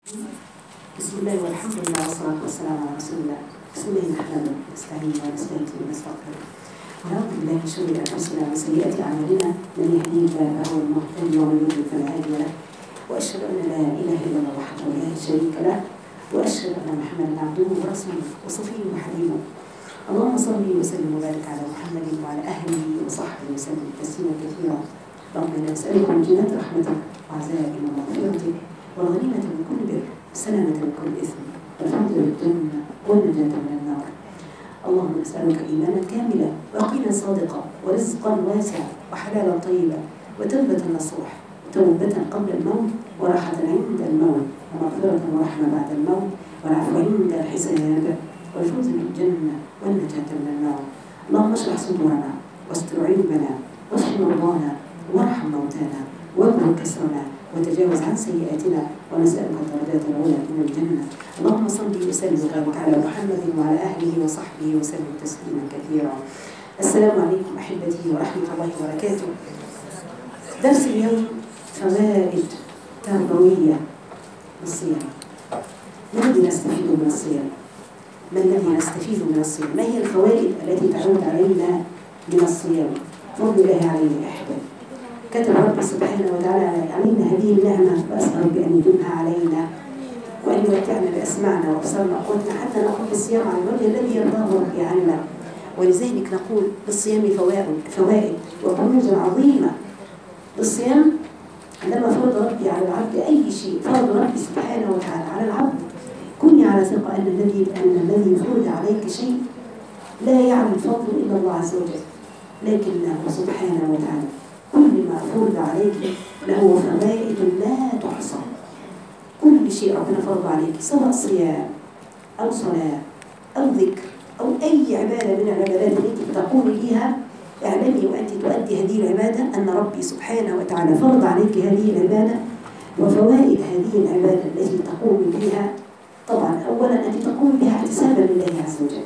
بسم الله والحمد لله والصلاة والسلام على رسول الله بسم الله نحمده ونستعين ونستهدي ونستغفره ونعوذ بالله من شرور أنفسنا وسيئات أعمالنا من يهديه الله فهو المهتدي ومن يضلل فلا هادي له وأشهد أن لا إله إلا الله وحده لا شريك له وأشهد أن محمدا عبده ورسوله وصفيه وحبيبه اللهم صل وسلم وبارك على محمد وعلى أهله وصحبه وسلم تسليما كثيرا اللهم إنا نسألك من جنات رحمتك وعذابك ومغفرتك والغنيمة من كل بر والسلامة من كل إثم والفوز بالجنة والنجاة من النار اللهم نسألك إيمانا كاملا ويقينا صادقا ورزقا واسعا وحلالا طيبا وتوبة نصوح توبة قبل الموت وراحة عند الموت ومغفرة ورحمة بعد الموت والعفو عند الحساب والفوز بالجنة والنجاة من النار اللهم اشرح صدورنا واستر عيوبنا واشف مرضانا وارحم موتانا واكبر كسرنا وتجاوز عن سيئاتنا ونسألك الدرجات العلى من الجنة اللهم صل وسلم وبارك على محمد وعلى أهله وصحبه وسلم تسليما كثيرا السلام عليكم أحبتي ورحمة الله وبركاته درس اليوم فوائد تربوية للصيام ما الذي نستفيد من الصيام؟ ما الذي نستفيد من الصيام؟ ما هي الفوائد التي تعود علينا من الصيام؟ فضل الله علينا يا أحبابي كتب ربي سبحانه وتعالى علينا هذه النعمة وأسأل ربي أن يدومها علينا وأن يمتعنا بأسماعنا وأبصارنا وقوتنا حتى نقوم بالصيام على الوجه الذي يرضاه ربي عنا ولذلك نقول للصيام فوائد فوائد وكنوز عظيمة للصيام عندما فرض ربي على العبد أي شيء فرض ربي سبحانه وتعالى على العبد كوني على ثقة أن الذي أن الذي فرض عليك شيء لا يعلم الفضل إلا الله عز وجل لكنه سبحانه وتعالى كل ما فرض عليك له فوائد لا تحصى كل شيء ربنا فرض عليك سواء صيام أو صلاة أو ذكر أو أي عبادة من العبادات التي تقوم بها اعلمي وأنت تؤدي هذه العبادة أن ربي سبحانه وتعالى فرض عليك هذه العبادة وفوائد هذه العبادة التي تقوم بها طبعا أولا أنت تقوم بها احتسابا لله عز وجل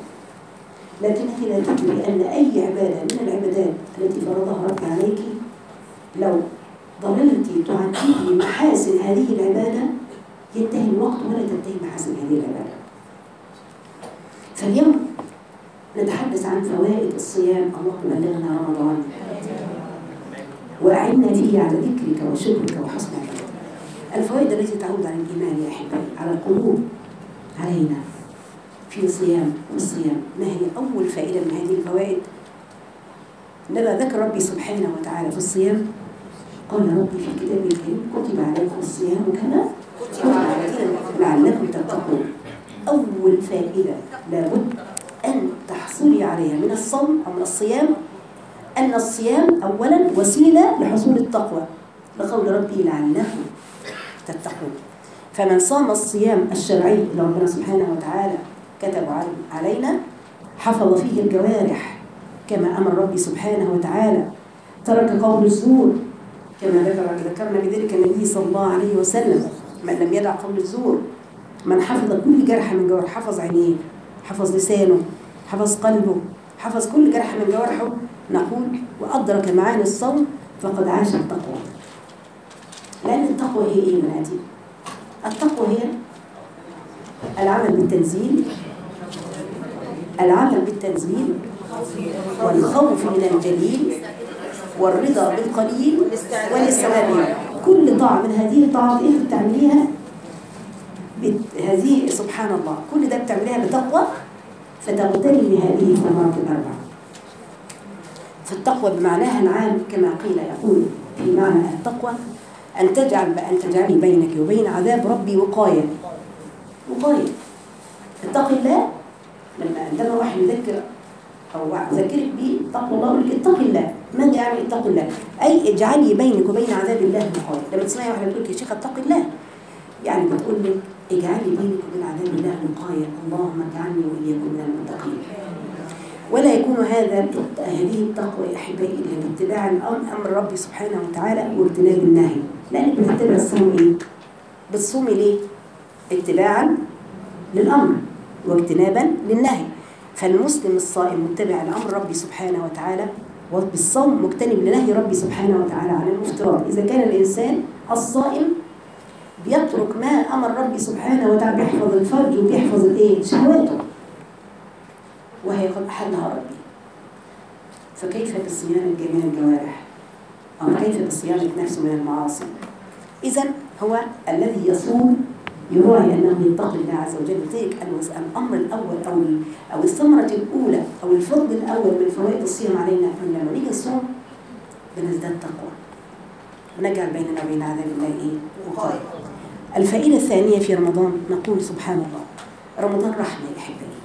لكنك لا تدري أن أي عبادة من العبادات التي فرضها ربي عليك لو ظللت تعددي محاسن هذه العبادة ينتهي الوقت ولا تنتهي محاسن هذه العبادة فاليوم نتحدث عن فوائد الصيام اللهم بلغنا رمضان وأعنا فيه على ذكرك وشكرك وحسن عبادتك الفوائد التي تعود على الإيمان يا أحبائي على القلوب علينا في صيام والصيام ما هي أول فائدة من هذه الفوائد لما ذكر ربي سبحانه وتعالى في الصيام قال ربي في كتابه الكريم كتب عليكم الصيام كما كتب عليكم لعلكم تتقون أول فائدة لابد أن تحصلي عليها من الصوم أو من الصيام أن الصيام أولا وسيلة لحصول التقوى لقول ربي لعلكم تتقون فمن صام الصيام الشرعي اللي ربنا سبحانه وتعالى كتب علينا حفظ فيه الجوارح كما أمر ربي سبحانه وتعالى ترك قول الزور كما ذكر ذكرنا بذلك النبي صلى الله عليه وسلم من لم يدع قول الزور من حفظ كل جرح من جوارح حفظ عينيه حفظ لسانه حفظ قلبه حفظ كل جرح من جوارحه نقول وأدرك معاني الصوم فقد عاش التقوى لأن التقوى هي إيه بناتي؟ التقوى هي العمل بالتنزيل العمل بالتنزيل والخوف من الجليل والرضا بالقليل والاستعداد كل طاعة من هذه الطاعات انت بتعمليها هذه سبحان الله كل ده بتعمليها بتقوى فتغتنمي هذه الثمرات الأربعة فالتقوى بمعناها العام كما قيل يقول في معنى التقوى أن تجعل أن تجعلي بينك وبين عذاب ربي وقاية وقاية اتق الله لما عندما واحد يذكر أو أذكرك بتقوى الله يقول لك اتق الله ماذا يعني اتق الله؟ أي اجعلي بينك وبين عذاب الله وقاية لما تسمعي واحدة تقول لك يا شيخ اتق الله يعني بتقول لك اجعلي بينك وبين عذاب الله وقاية اللهم اجعلني وإياكم من المتقين ولا يكون هذا هذه التقوى يا احبائي الا باتباع امر ربي سبحانه وتعالى واجتناب النهي لانك بتتبع الصوم ايه؟ بتصومي ليه؟ اتباعا للامر واجتنابا للنهي فالمسلم الصائم متبع لامر ربي سبحانه وتعالى وبالصوم مجتنب لنهي ربي سبحانه وتعالى عن المفترات اذا كان الانسان الصائم بيترك ما امر ربي سبحانه وتعالى بيحفظ الفرج وبيحفظ الايه شهواته وهي قد احلها ربي فكيف بصيانه جميع الجوارح او كيف بصيانه نفسه من المعاصي اذا هو الذي يصوم يراعي انه يتقي الله عز وجل ذلك الامر الاول او او الثمره الاولى او الفضل الاول من فوائد الصيام علينا ان لما نيجي نصوم بنزداد تقوى ونجعل بيننا وبين عذاب الله ايه وقايه الفائده الثانيه في رمضان نقول سبحان الله رمضان رحمه يا احبائي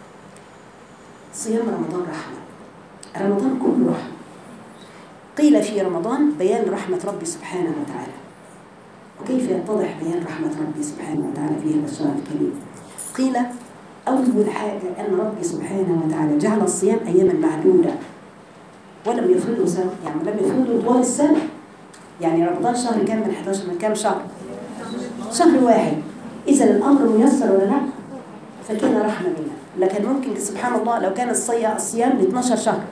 صيام رمضان رحمه رمضان كله رحمه قيل في رمضان بيان رحمه ربي سبحانه وتعالى وكيف يتضح بيان رحمة ربي سبحانه وتعالى في هذا الشهر الكريم قيل أول حاجة أن ربي سبحانه وتعالى جعل الصيام أياما معدودة ولم يفرضه سنة يعني لم يفرضه طوال السنة يعني رمضان شهر كام من 11 من كام شهر شهر واحد إذا الأمر ميسر ولا لا فكان رحمة منا لكن ممكن سبحان الله لو كان الصيام ل 12 شهر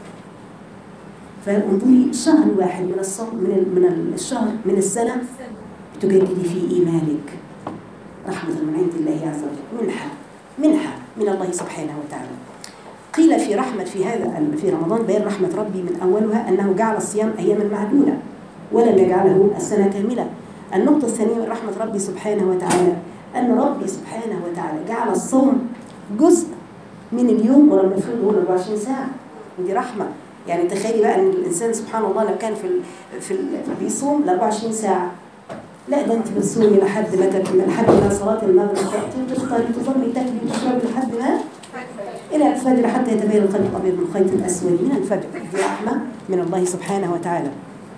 فانظري شهر واحد من الصوم من من الشهر من السنة تجددي في إيمانك رحمة من عند الله عز وجل منحة منحة من الله سبحانه وتعالى قيل في رحمة في هذا في رمضان بيان رحمة ربي من أولها أنه جعل الصيام أياما معدودة ولم يجعله السنة كاملة النقطة الثانية من رحمة ربي سبحانه وتعالى أن ربي سبحانه وتعالى جعل الصوم جزء من اليوم ولم يفرضه 24 ساعة ودي رحمة يعني تخيلي بقى ان الانسان سبحان الله لو كان في ال في ال بيصوم ل 24 ساعه لا ده انت بتصومي لحد ما تكمل لحد ما صلاه المغرب تاتي وتفطري تصلي تاكلي وتشربي لحد ما الى الفجر حتى يتبين الخيط الابيض من الخيط الاسود من الفجر دي رحمه من الله سبحانه وتعالى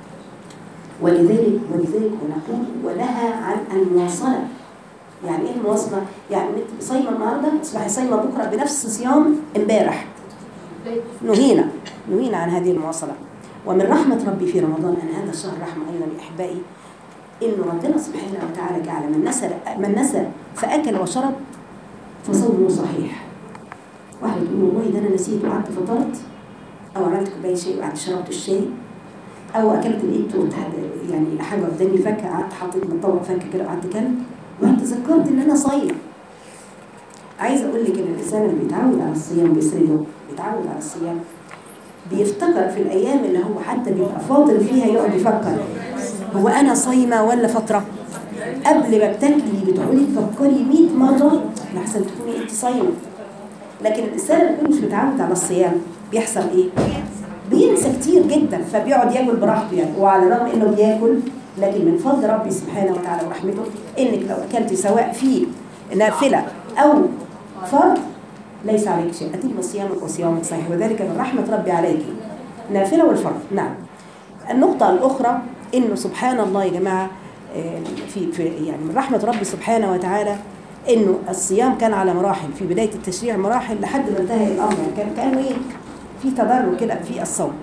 ولذلك ولذلك ونقول ونهى عن المواصله يعني ايه المواصله؟ يعني انت صايمه النهارده تصبحي صايمه بكره بنفس صيام امبارح نهينا نهينا عن هذه المواصله ومن رحمه ربي في رمضان ان هذا الشهر رحمه ايضا يا احبائي إن ربنا سبحانه وتعالى جعل من نسى من نسى فأكل وشرب فصومه صحيح واحد تقول والله ده أنا نسيت وقعدت فطرت أو عملت كوباية شاي وقعدت شربت الشاي أو أكلت لقيت يعني حاجة قدامي فكة قعدت حطيت من طبق فكة كده وقعدت كلت وأنا تذكرت إن أنا صايم عايزة أقول لك إن الإنسان اللي بيتعود على الصيام بيسرده بيتعود على الصيام بيفتكر في الأيام اللي هو حتى بيبقى فاضل فيها يقعد يفكر هو أنا صايمة ولا فترة قبل ما بتاكلي بتقعدي تفكري 100 مرة لحسن تكوني أنت صايمة لكن الإنسان اللي يكون مش متعود على الصيام بيحصل إيه؟ بينسى كتير جدا فبيقعد ياكل براحته يعني وعلى الرغم إنه بياكل لكن من فضل ربي سبحانه وتعالى ورحمته إنك لو أكلتي سواء في نافلة أو فرض ليس عليك شيء أتم صيامك وصيامك صحيح وذلك من رحمة ربي عليك نافلة والفرض نعم النقطة الأخرى إنه سبحان الله يا جماعة في, في يعني من رحمة ربي سبحانه وتعالى إنه الصيام كان على مراحل في بداية التشريع مراحل لحد ما انتهى الأمر كان كأنه إيه في تدرج كده في الصوم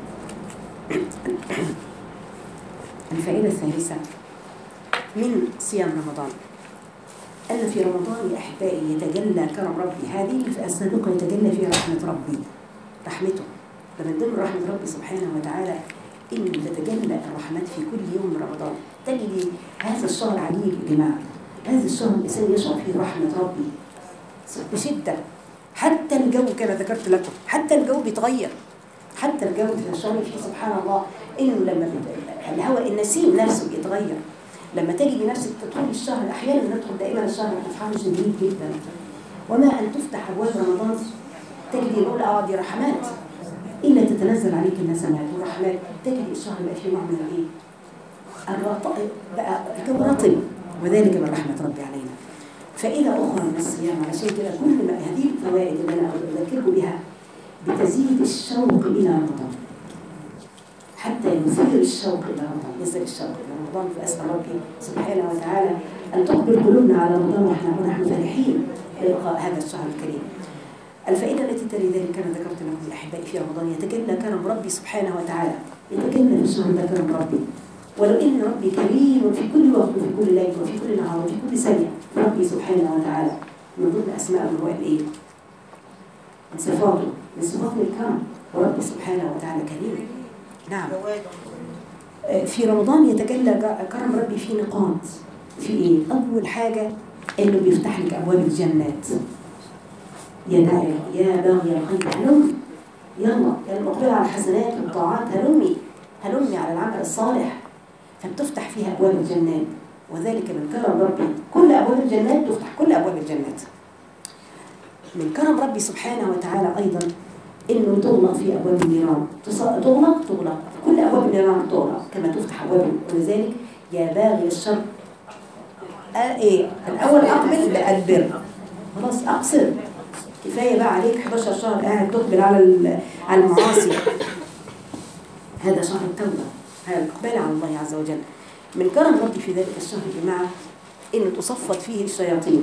الفائدة الثالثة من صيام رمضان أن في رمضان يا أحبائي يتجلى كرم ربي هذه الفئة السابقة يتجلى فيها رحمة ربي رحمته فمن ضمن رحمة ربي سبحانه وتعالى إن تتجلى الرحمات في كل يوم من رمضان تجد هذا الشهر عجيب يا جماعة هذا الشهر الإنسان يشعر فيه رحمة ربي بشدة حتى الجو كما ذكرت لكم حتى الجو بيتغير حتى الجو في الشهر فيه سبحان الله إنه لما الهواء النسيم نفسه بيتغير لما تجد نفسك تدخل الشهر احيانا ندخل دائما الشهر بافعال شديد جدا وما ان تفتح ابواب رمضان تجد نقول اه دي رحمات الا تتنزل عليك النسمات والرحمات تجد الشهر بقى فيه نوع من الايه؟ الرطب بقى جو رطب وذلك من رحمه ربي علينا فائده اخرى من الصيام علشان كده كل ما هذه الفوائد اللي انا اذكركم بها بتزيد الشوق الى رمضان حتى يثير الشوق الى رمضان يزيد الشوق الى رمضان فاسال ربي سبحانه وتعالى ان تقبل قلوبنا على رمضان ونحن ونحن فرحين بلقاء هذا الشهر الكريم. الفائده التي تلي ذلك كما ذكرت لكم يا احبائي في رمضان يتجلى كرم ربي سبحانه وتعالى يتجلى في الشهر ده كرم ربي ولو ان ربي كريم في كل وقت وفي كل ليله وفي كل نهار وفي كل ثانيه ربي سبحانه وتعالى من ضمن اسماء هو الايه؟ من صفاته من صفات الكرم وربي سبحانه وتعالى كريم نعم في رمضان يتجلى كرم ربي في نقاط في ايه اول حاجه انه بيفتح لك ابواب الجنات يا داعي يا باغي الخير هلم يلا يا المقبله على الحسنات والطاعات هلمي هلمي على العمل الصالح فبتفتح فيها ابواب الجنات وذلك من كرم ربي كل ابواب الجنات تفتح كل ابواب الجنات من كرم ربي سبحانه وتعالى ايضا انه تغلق في ابواب النيران تص- تغلق تغلق كل ابواب النيران تغلق كما تفتح ابواب ولذلك يا باغي الشر آه ايه الاول اقبل بالبر خلاص اقصر كفايه بقى عليك 11 شهر قاعد تقبل على ال- على المعاصي هذا شهر التوبه هذا الاقبال على الله عز وجل من كرم ربي في ذلك الشهر يا جماعه ان تصفد فيه الشياطين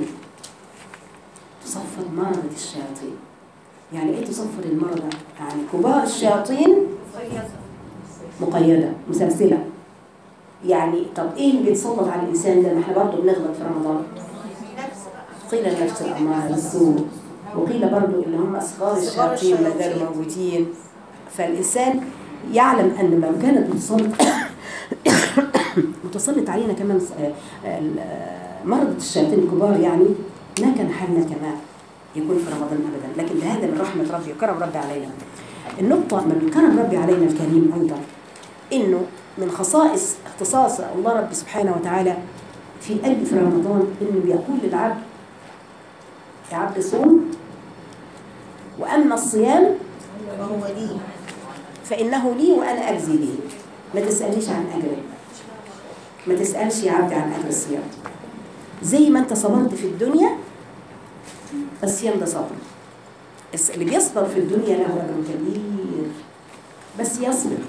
تصفد مرضى الشياطين يعني ايه تصفد المرضى يعني كبار الشياطين مقيده مسلسله يعني طب ايه اللي بيتسلط على الانسان ده ما احنا برضه بنغلط في رمضان قيل النفس الاماره بالسوء وقيل برضه اللي هم اصغار الشياطين ما زالوا موجودين فالانسان يعلم ان لو كانت متسلط متسلط علينا كمان آه، آه، مرضى الشياطين الكبار يعني ما كان حالنا كما يكون في رمضان ابدا لكن هذا من رحمه ربي وكرم ربي علينا النقطه من كرم ربي علينا الكريم ايضا انه من خصائص اختصاص الله رب سبحانه وتعالى في قلب في رمضان انه بيقول للعبد يا عبد صوم واما الصيام وهو لي فانه لي وانا اجزي به ما تسالنيش عن اجره ما تسالش يا عبدي عن اجر الصيام زي ما انت صبرت في الدنيا الصيام ده صبر الس- اللي بيصبر في الدنيا له اجر كبير بس يصبر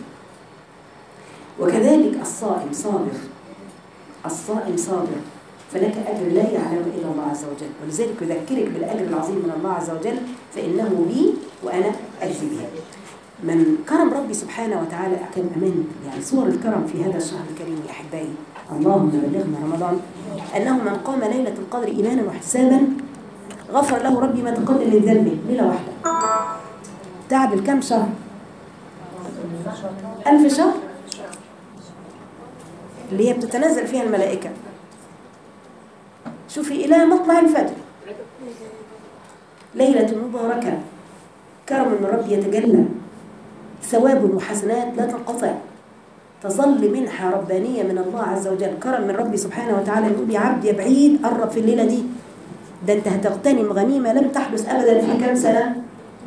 وكذلك الصائم صابر الصائم صابر فلك اجر لا يعلم الا الله عز وجل ولذلك يذكرك بالاجر العظيم من الله عز وجل فانه لي وانا اجزي به من كرم ربي سبحانه وتعالى كان أمان يعني صور الكرم في هذا الشهر الكريم يا أحبائي اللهم بلغنا رمضان أنه من قام ليلة القدر إيمانا واحتسابا غفر له ربي ما تقدم من ذنبه ليلة واحدة تعدل كم شهر؟ ألف شهر اللي هي بتتنزل فيها الملائكة شوفي إلى مطلع الفجر ليلة مباركة كرم من ربي يتجلى ثواب وحسنات لا تنقطع تظل منحة ربانية من الله عز وجل كرم من ربي سبحانه وتعالى يقول يا عبد يا بعيد قرب في الليلة دي ده انت هتغتنم غنيمة لم تحدث أبدا في كام سنة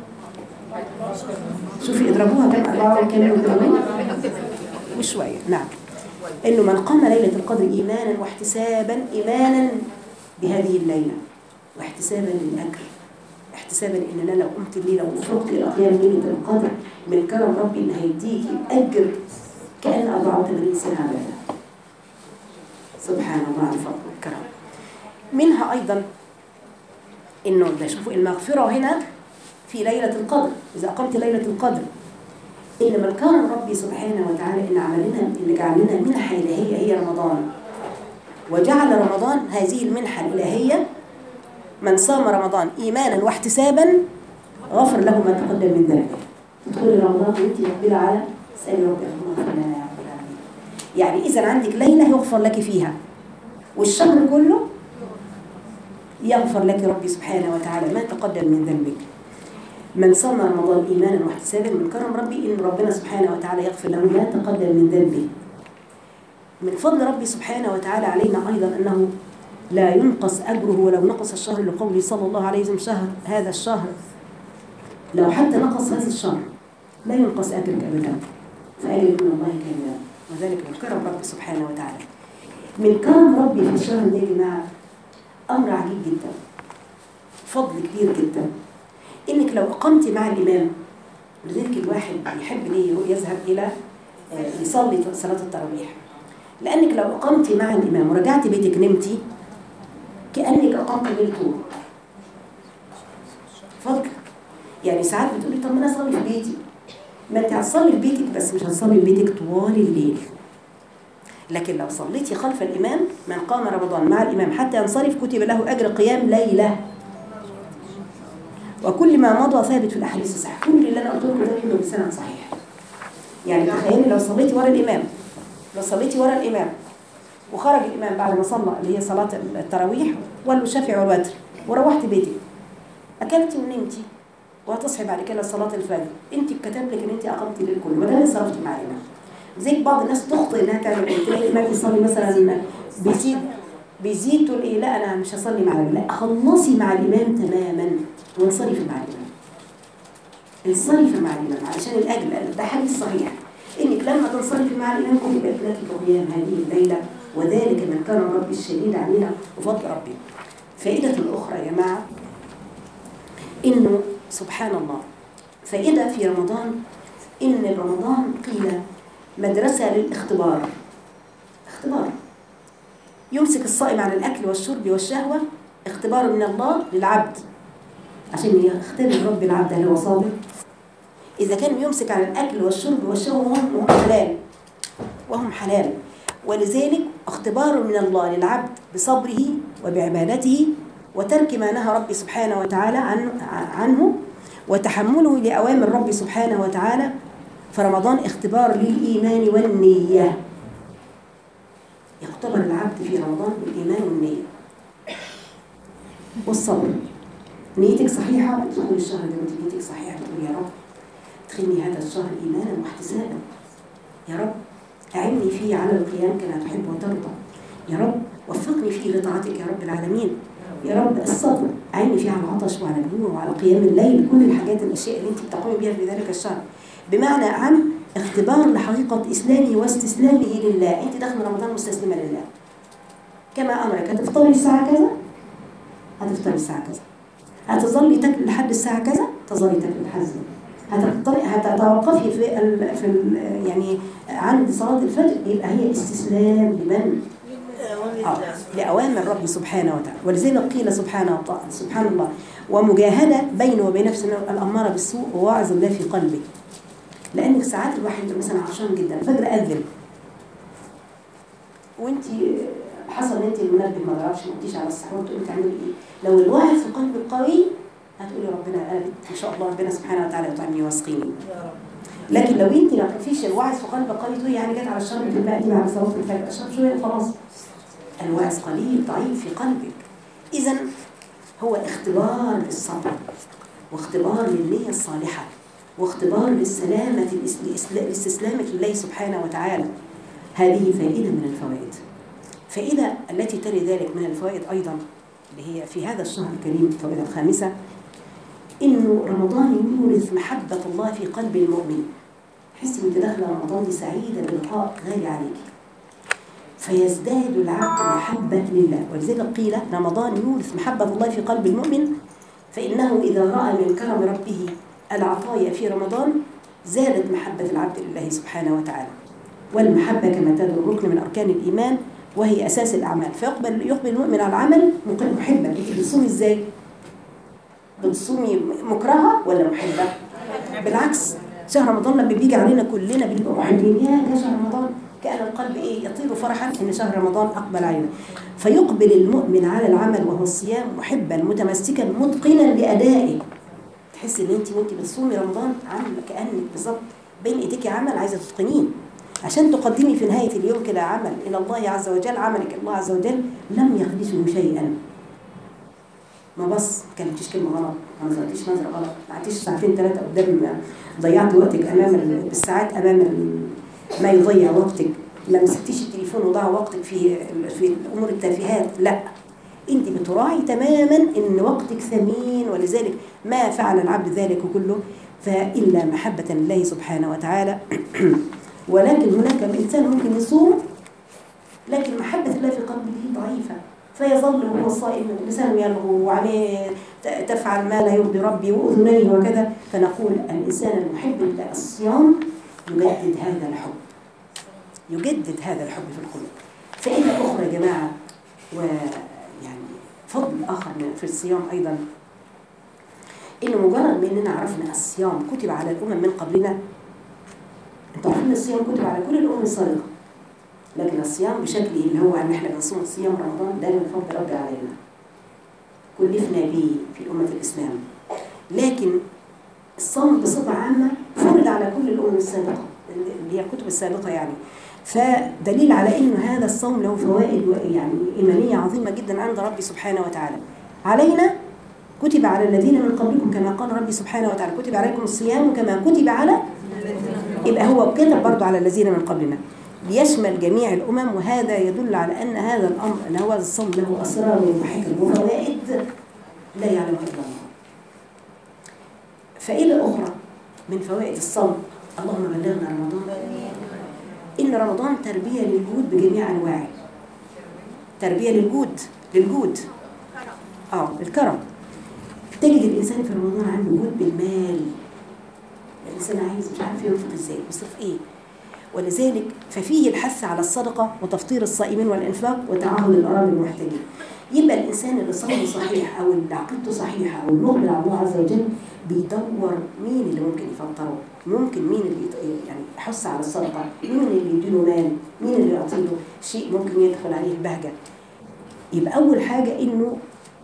شوفي اضربوها كم أربعة وكم يوم وشوية نعم إنه من قام ليلة القدر إيمانا واحتسابا إيمانا بهذه الليلة واحتسابا للأجر احتسابا ان انا لو قمت الليله وفرقت الى قيام ليله القدر من كرم ربي ان هيديكي اجر كان 84 سنه عباده سبحان الله على الفضل والكرم منها ايضا انه ده شوفوا المغفره هنا في ليله القدر اذا اقمت ليله القدر ان من كرم ربي سبحانه وتعالى ان عملنا اللي جعل لنا منحه الهيه هي رمضان وجعل رمضان هذه المنحه الالهيه من صام رمضان ايمانا واحتسابا غفر له ما تقدم من ذنبه تدخلي رمضان وانت مقبله على اسالي ربي ان يغفر لنا يا رب العالمين يعني اذا عندك ليله يغفر لك فيها والشهر كله يغفر لك ربي سبحانه وتعالى ما تقدم من ذنبك من صام رمضان ايمانا واحتسابا من كرم ربي ان ربنا سبحانه وتعالى يغفر له ما تقدم من ذنبه من فضل ربي سبحانه وتعالى علينا ايضا انه لا ينقص أجره ولو نقص الشهر لقوله صلى الله عليه وسلم شهر هذا الشهر لو حتى نقص هذا الشهر لا ينقص أجرك أبدا فأجرك من الله كاملا وذلك من كرم ربي سبحانه وتعالى من كرم ربي في الشهر ده يا جماعة أمر عجيب جدا فضل كبير جدا إنك لو أقمت مع الإمام لذلك الواحد يحب ليه يذهب إلى آه، يصلي صلاة التراويح لأنك لو أقمت مع الإمام ورجعت بيتك نمتي كأنك أقمت الليل طول فضل يعني ساعات بتقولي طب ما أنا أصلي في بيتي ما أنت هتصلي في بيتك بس مش هتصلي في بيتك طوال الليل لكن لو صليتي خلف الإمام من قام رمضان مع الإمام حتى ينصرف كتب له أجر قيام ليلة وكل ما مضى ثابت في الأحاديث الصحيحة كل اللي أنا قلته لكم ده كله بسند صحيح يعني تخيلي لو صليتي ورا الإمام لو صليتي ورا الإمام وخرج الامام بعد ما صلى اللي هي صلاه التراويح ولا الشافعي والوتر وروحت بيتك اكلتي ونمتي وهتصحي بعد كده صلاه الفجر انت كتب لك ان انت اقمتي الليل كله ما دام صرفتي مع الامام زي بعض الناس تخطئ انها تعمل ايه تلاقي الامام بيصلي مثلا بيزيد بيزيد تقول ايه لا انا مش هصلي مع الامام لا خلصي مع الامام تماما وانصرفي مع الامام انصرفي مع الامام علشان الاجر ده حديث صحيح انك لما تنصرفي مع الامام كتبت لك قيام هذه الليله وذلك من كرم ربي الشديد علينا وفضل ربي فائده اخرى يا جماعه انه سبحان الله فائده في رمضان ان رمضان قيل مدرسه للاختبار اختبار يمسك الصائم عن الاكل والشرب والشهوه اختبار من الله للعبد عشان يختبر رب العبد هل هو صابر إذا كان يمسك عن الأكل والشرب والشهوة وهم حلال وهم حلال ولذلك اختبار من الله للعبد بصبره وبعبادته وترك ما نهى ربي سبحانه وتعالى عنه, عنه وتحمله لأوامر ربي سبحانه وتعالى فرمضان اختبار للإيمان والنية يختبر العبد في رمضان بالإيمان والنية والصبر نيتك صحيحة بتدخل الشهر ده وانت نيتك صحيحة بتقول يا رب ادخلني هذا الشهر إيمانا واحتسابا يا رب أعني فيه على القيام كما تحب وترضى يا رب وفقني فيه لطاعتك يا رب العالمين يا رب الصبر أعني فيه على العطش وعلى الجوع وعلى قيام الليل كل الحاجات الأشياء اللي أنت بتقومي بها في ذلك الشهر بمعنى عن اختبار لحقيقة إسلامه واستسلامه لله أنت داخل رمضان مستسلمة لله كما أمرك هتفطري الساعة كذا هتفطري الساعة كذا هتظلي تاكلي لحد الساعة كذا تظلي تاكلي لحد هتتوقفي في ال في ال يعني عند صلاة الفجر يبقى هي استسلام لمن؟ آه لأوامر ربي سبحانه وتعالى ولذلك قيل سبحانه وتعالى سبحان الله ومجاهدة بينه وبين نفسه الأمارة بالسوء ووعظ الله في قلبه لأنك ساعات الواحد مثلا عطشان جدا الفجر أذن وانت حصل ان انت المنبه ما ضربش ما قلتيش على السحور تقولي تعملي ايه؟ لو الواحد في قلبك قوي هتقولي ربنا قال ان شاء الله ربنا سبحانه وتعالى يطعمني ويسقيني لكن لو انت ما فيش الوعظ في قلبك قوي تقولي يعني جت على الشرب دلوقتي بعد صلاه الفجر اشرب شويه خلاص الوعظ قليل ضعيف في قلبك اذا هو اختبار للصبر واختبار للنيه الصالحه واختبار للسلامه لاستسلامك لله سبحانه وتعالى هذه فائده من الفوائد فائده التي تلي ذلك من الفوائد ايضا اللي هي في هذا الشهر الكريم الفائده الخامسه انه رمضان يورث محبه الله في قلب المؤمن تحسي وانت داخله رمضان دي سعيده بلقاء غالي عليك فيزداد العبد محبه لله ولذلك قيل رمضان يورث محبه الله في قلب المؤمن فانه اذا راى من كرم ربه العطايا في رمضان زادت محبه العبد لله سبحانه وتعالى والمحبه كما تدعو ركن من اركان الايمان وهي اساس الاعمال فيقبل يقبل المؤمن على العمل محبا انت بتصومي ازاي بتصومي مكرهه ولا محبه بالعكس شهر رمضان لما بيجي علينا كلنا بنبقى محبين يا شهر رمضان كان القلب ايه يطير فرحا ان شهر رمضان اقبل علينا فيقبل المؤمن على العمل وهو الصيام محبا متمسكا متقنا لادائه تحس ان انت وانت بتصومي رمضان عامله كانك بالظبط بين ايديكي عمل عايزه تتقنيه عشان تقدمي في نهاية اليوم كده عمل إلى الله عز وجل عملك الله عز وجل لم يخدشه شيئا ما بس ما كانتش كلمة غلط ما نظرتيش نظرة غلط ما قعدتيش ساعتين ثلاثة قدام ضيعت وقتك أمام بالساعات أمام ما يضيع وقتك ما مسكتيش التليفون وضاع وقتك في في الأمور التافهات لا أنت بتراعي تماما أن وقتك ثمين ولذلك ما فعل العبد ذلك كله فإلا محبة لله سبحانه وتعالى ولكن هناك الإنسان ممكن يصوم لكن محبة الله في قلبه ضعيفة فيظل هو الصائم لسانه يلغو وعليه تفعل ما لا يرضي ربي وأذنيه وكذا فنقول الإنسان المحب الصيام يجدد هذا الحب يجدد هذا الحب في القلوب فإذا أخرى يا جماعة ويعني فضل آخر في الصيام أيضا إنه مجرد ما إننا عرفنا الصيام كتب على الأمم من قبلنا انتوا عارفين الصيام كتب على كل الامم السابقه لكن الصيام بشكله اللي هو ان احنا بنصوم صيام رمضان ده من فضل ربي علينا كلفنا به في امه الاسلام لكن الصوم بصفه عامه فرض على كل الامم السابقه اللي هي الكتب السابقة يعني فدليل على أن هذا الصوم له فوائد و- يعني إيمانية عظيمة جدا عند ربي سبحانه وتعالى علينا كتب على الذين من قبلكم كما قال ربي سبحانه وتعالى كتب عليكم الصيام كما كتب على يبقى هو كتب برضه على الذين من قبلنا ليشمل جميع الأمم وهذا يدل على أن هذا الأمر أن هذا الصوم له أسرار وحكم وفوائد لا يعلمها إلا الله فإلى أخرى من فوائد الصوم اللهم بلغنا رمضان إن رمضان تربية للجود بجميع أنواعه تربية للجود للجود اه الكرم تجد الإنسان في رمضان عنده جود بالمال الإنسان عايز مش عارف ينفق إزاي يصرف إيه ولذلك ففيه الحث على الصدقة وتفطير الصائمين والإنفاق وتعاون الأراضي المحتاجين يبقى الإنسان اللي صومه صحيح أو اللي عقيدته صحيحة أو المقبل على الله عز وجل بيدور مين اللي ممكن يفطره ممكن مين اللي يط- يعني يحث على الصدقة مين اللي يديله مال مين اللي يعطيله شيء ممكن يدخل عليه البهجة يبقى أول حاجة إنه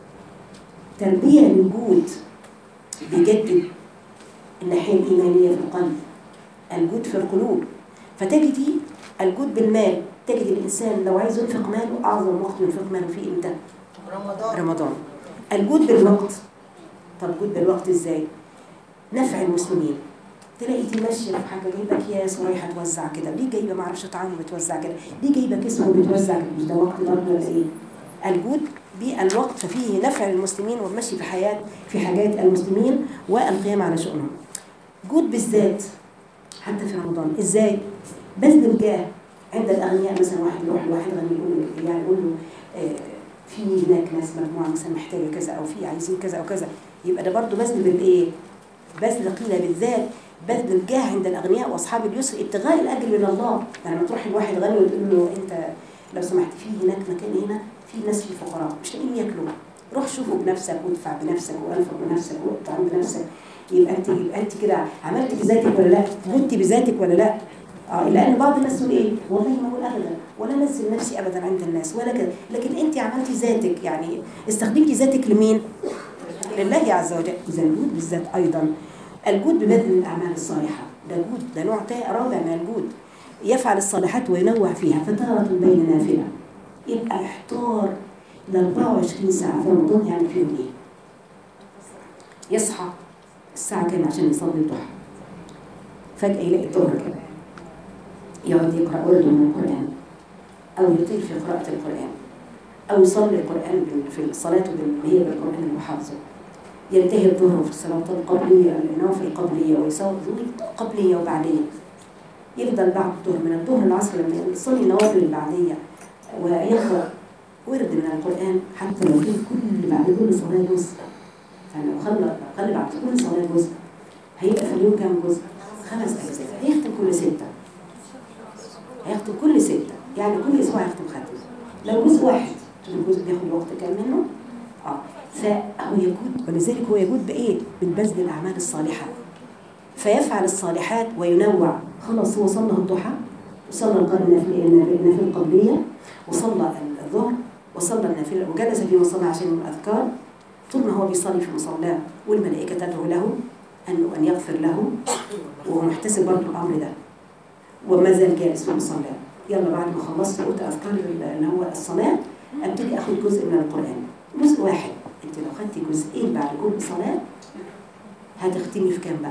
تربية للجود بيجدد الناحية الإيمانية في القلب الجود في القلوب فتجدي الجود بالمال تجد الإنسان لو عايز ينفق ماله أعظم وقت ينفق ماله فيه إمتى؟ رمضان رمضان الجود بالوقت طب جود بالوقت إزاي؟ نفع المسلمين تلاقي دي ماشيه في حاجه جايبه اكياس ورايحه توزع كده ليه جايبه ما اعرفش طعام بتوزع كده ليه جايبه كسوه بتوزع كده مش ده وقت برضه ولا ايه الجود بالوقت ففيه نفع للمسلمين والمشي في حياه في حاجات المسلمين والقيام على شؤونهم جود بالذات حتى في رمضان ازاي بذل الجاه عند الاغنياء مثلا واحد يروح لواحد غني يقول له يعني يقول له آه، في هناك ناس مجموعه مثلا محتاجه كذا او في عايزين كذا او كذا يبقى ده برضه بذل بالايه؟ بذل قيل بالذات بذل الجاه عند الاغنياء واصحاب اليسر ابتغاء الاجر من الله يعني لما تروح لواحد غني وتقول له انت لو سمحت في هناك مكان هنا في ناس في فقراء مش لاقيين ياكلوا روح شوفه بنفسك وادفع بنفسك وانفق بنفسك واطعم بنفسك يبقى انت يبقى انت كده عملت بذاتك ولا لا؟ جبت بذاتك ولا لا؟ اه لان بعض الناس تقول ايه؟ والله ما اقول ابدا ولا انزل نفسي ابدا عند الناس ولا كده لكن انت عملتي ذاتك يعني استخدمتي ذاتك لمين؟ لله عز وجل اذا الجود بالذات ايضا الجود ببذل الاعمال الصالحه ده جود ده نوع تا- رابع من الجود يفعل الصالحات وينوع فيها فترة بين نافلة يبقى محتار ال 24 ساعة في رمضان يعمل فيهم ايه؟ يصحى الساعة كام عشان يصلي الضحى فجأة يلاقي الظهر كده يقعد يقرأ ورد من القرآن أو يطيل في قراءة القرآن أو يصلي القرآن بال- في الصلاة بال- هي بالقرآن اللي هو حافظه ينتهي الظهر في الصلاة القبلية النوافل القبلية ويصلي قبلية وبعدية يفضل بعد الظهر من الظهر العصر لما يصلي النوافل البعدية ويقرأ ورد من القرآن حتى لو كان كل بعد كل صلاة جزء فلو خلى لو خلى بعد كل صلاة جزء هيبقى في اليوم كام جزء؟ خمس أجزاء هيختم كل ستة هيختم كل ستة يعني كل أسبوع هيختم ختم لو جزء واحد شوف الجزء بياخد وقت كام منه؟ اه فهو يجود ولذلك هو يجود بإيه؟ بالبذل الأعمال الصالحة فيفعل الصالحات وينوع خلاص هو صلى الضحى وصلى القرن النافلة النافلة القبلية وصلى الظهر وصلى النافلة وجلس في مصلى عشان الأذكار طول ما هو بيصلي في مصلاه والملائكة تدعو له أنه أن يغفر له وهو محتسب برضه الأمر ده وما زال جالس في مصلاه يلا بعد ما خلصت قلت أذكار اللي هو الصلاة أبتدي أخذ جزء من القرآن جزء واحد أنت لو خدتي جزئين بعد كل صلاة هتختمي في كام بقى؟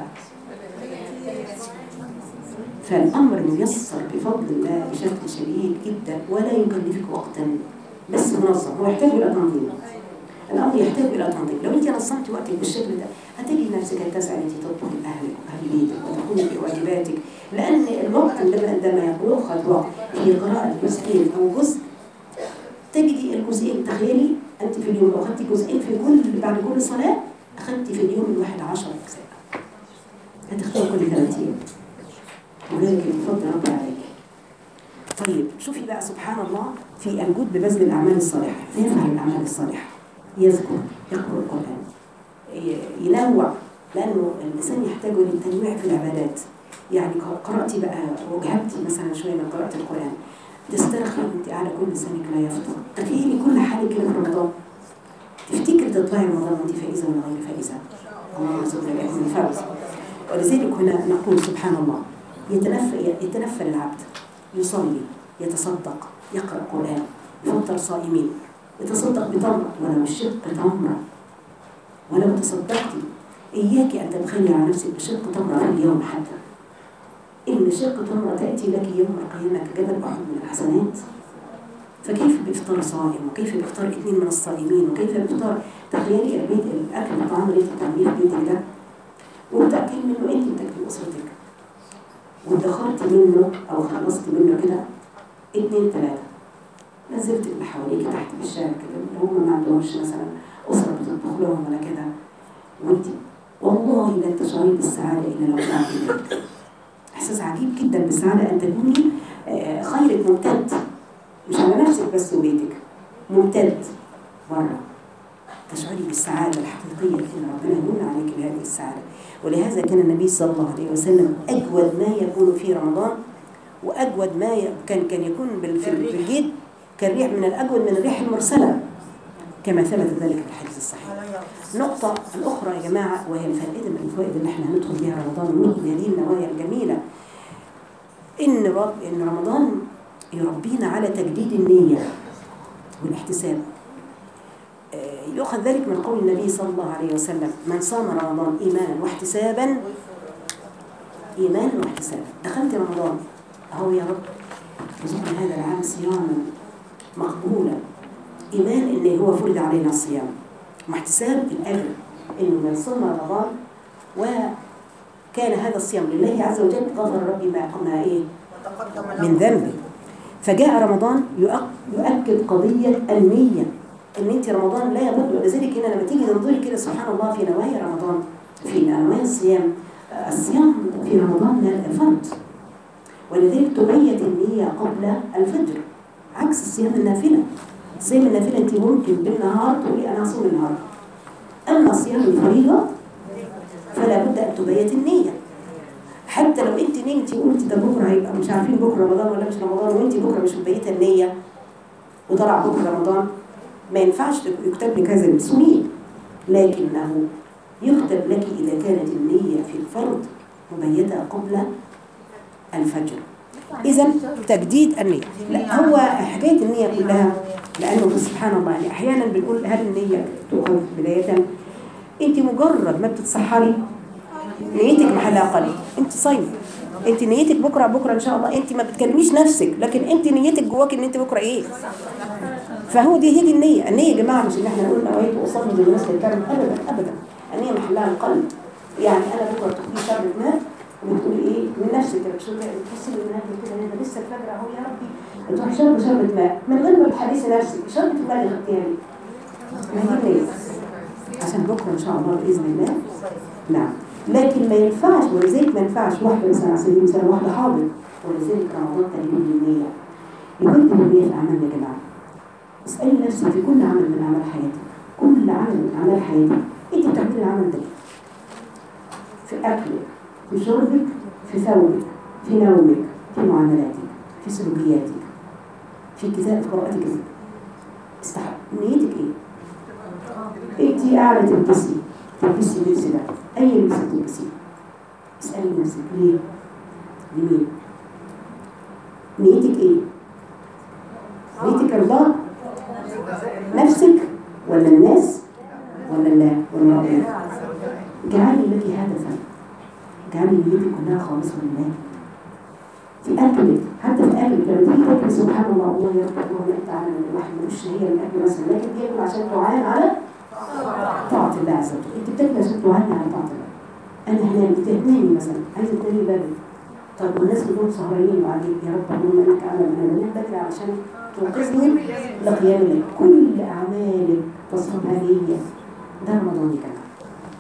فالأمر ميسر بفضل الله بشكل شديد جدا ولا يكلفك وقتا بس منظم هو يحتاج إلى تنظيم الأمر يحتاج إلى تنظيم لو أنت نظمتي وقتك بالشكل ده هتجي نفسك تسعى أنت تطبخي لأهلك وأهل بيتك وتقومي بواجباتك لأن الوقت عندما عندما يؤخذ وقت في قراءة جزئين أو جزء تجدي الجزئين تخيلي أنت في اليوم لو أخذتي جزئين في كل بعد كل صلاة أخذتي في اليوم الواحد عشر أجزاء هتختاري كل ثلاث أيام وذلك بفضل ربي عليك طيب شوفي بقى سبحان الله في الجود ببذل الأعمال الصالحة فيفعل الأعمال الصالحة يذكر يقرأ القرآن ي- ينوع لأنه الإنسان يحتاج للتنويع في العبادات يعني ق- قرأتي بقى وجهبتي مثلا شوية من قراءة القرآن تسترخي وانت قاعدة كل سنة لا يفطر تخيلي كل حاجة كده في رمضان تفتكر تطلعي رمضان وانت فائزة ولا غير فائزة اللهم ارزقنا إياكم الفوز ولذلك هنا نقول سبحان الله يتنفل يتنفل العبد يصلي يتصدق يقرأ قرآن يفطر صائمين يتصدق بتمرة ولو الشق تمرة ولو تصدقتي إياك أن تبخلي على نفسك بشق تمرة في اليوم حتى إن شق تمرة تأتي لك يوم القيامة كجبل أحد من الحسنات فكيف بإفطار صائم وكيف بإفطار اثنين من الصائمين وكيف بإفطار تخيلي البيت الأكل الطعام اللي أنت بتعمليه في بيتك ده وبتأكل منه أنت بتاكلي أسرتك وادخرت منه أو خلصت منه كده اتنين تلاتة نزلت اللي حواليك تحت في الشارع كده اللي هم ما عندهمش مثلا أسرة بتطبخ لهم ولا كده وانت والله لن تشعري بالسعادة إلا لو كنت بيتك إحساس عجيب جدا بالسعادة أن تكوني آه، خيرك ممتد مش على نفسك بس وبيتك ممتد بره تشعري بالسعادة الحقيقية اللي ربنا يمن عليك بهذه السعادة ولهذا كان النبي صلى الله عليه وسلم أجود ما يكون في رمضان وأجود ما ي- كان كان يكون بال- في في الجيد كالريح من الأجود من الريح المرسلة كما ثبت ذلك في الحديث الصحيح النقطة الأخرى يا جماعة وهي الفائدة من الفوائد اللي احنا هندخل بها رمضان من هذه النوايا الجميلة إن رب إن رمضان يربينا على تجديد النية والاحتساب آه، يؤخذ ذلك من قول النبي صلى الله عليه وسلم من صام رمضان إيمانا واحتسابا إيمانا واحتسابا دخلت رمضان أهو يا رب ارزقنا هذا العام صياما مقبولا إيمان إن هو فرض علينا الصيام واحتساب الأجر إنه من صام رمضان وكان هذا الصيام لله عز وجل غفر ربي ما ما إيه من ذنبه فجاء رمضان يؤك- يؤكد قضية النية ان انت رمضان لا يبد ولذلك هنا لما تيجي تنظري كده سبحان الله في نوايا رمضان في نوايا الصيام آه، الصيام في رمضان فرض ولذلك تميز النية قبل الفجر عكس الصيام النافلة صيام النافلة انت ممكن بالنهار تقولي انا هصوم النهار اما صيام الفريضة فلا بد ان تبيت النية حتى لو انت نمتي وقلتي ده بكره هيبقى مش عارفين بكره رمضان ولا مش رمضان وانت بكره مش مبيته النيه وطلع بكره رمضان ما ينفعش يكتب لك هذا السنين لكنه يكتب لك اذا كانت النيه في الفرض مبيته قبل الفجر اذا تجديد النيه لا هو حكايه النيه كلها لانه سبحان الله يعني احيانا بنقول هل النيه تؤخذ بدايه انت مجرد ما بتتسحري نيتك محلها قلب انت صايمه انت نيتك بكره بكره ان شاء الله انت ما بتكلميش نفسك لكن انت نيتك جواك ان انت بكره ايه فهو دي هي دي النيه النيه يا جماعه مش ان احنا نقول نويت اصلي بالناس للكلام ابدا ابدا النيه محلها القلب يعني انا بكره تاخدي شربة ماء وبتقولي ايه من نفسك كده بتقولي تحسي ان كده انا لسه الفجر اهو يا ربي بتروحي شربة شربة ماء من غير ما تحدثي نفسك شربة الماء اللي خدتيها دي ما هي النيه عشان بكره ان شاء الله باذن الله نعم لكن ما ينفعش ولذلك ما ينفعش واحدة مثلا على سبيل المثال واحدة حاضر ولذلك رمضان تجديد النية يجدد النية في أعمالنا يا جماعة اسألي نفسك في كل عمل من أعمال حياتك كل عمل من أعمال حياتك أنت بتعملي العمل ده في أكلك في شربك في ثوبك في نومك في معاملاتك في سلوكياتك في كتاب في قراءتك استحق نيتك ايه؟ انت قاعدة تلبسي تلبسي اللبس ده اي لبس تلبسيه اسألي نفسك ليه؟ لمين؟ نيتك ايه؟ نيتك الله نفسك ولا الناس ولا الله ولا ربنا اجعلي لك هدفا اجعلي نيتك كلها خالصة لله في اكلك حتى في اكلك لما تيجي تاكل سبحان الله والله يا رب اللهم انت عالم ان الواحد ملوش هي الاكل مثلا لكن بياكل عشان تعان على طاعة الله عز وجل انت بتاكل عشان تعاني على طاعة الله انا هنام انت هتنامي مثلا عايزه تنامي بدري طب والناس كلهم سهرانين وقاعدين يا رب اللهم انك اعلم انا بنام بدري علشان توقظني لقيام الليل كل اعمالك تصرفها نيه ده رمضان يا جماعه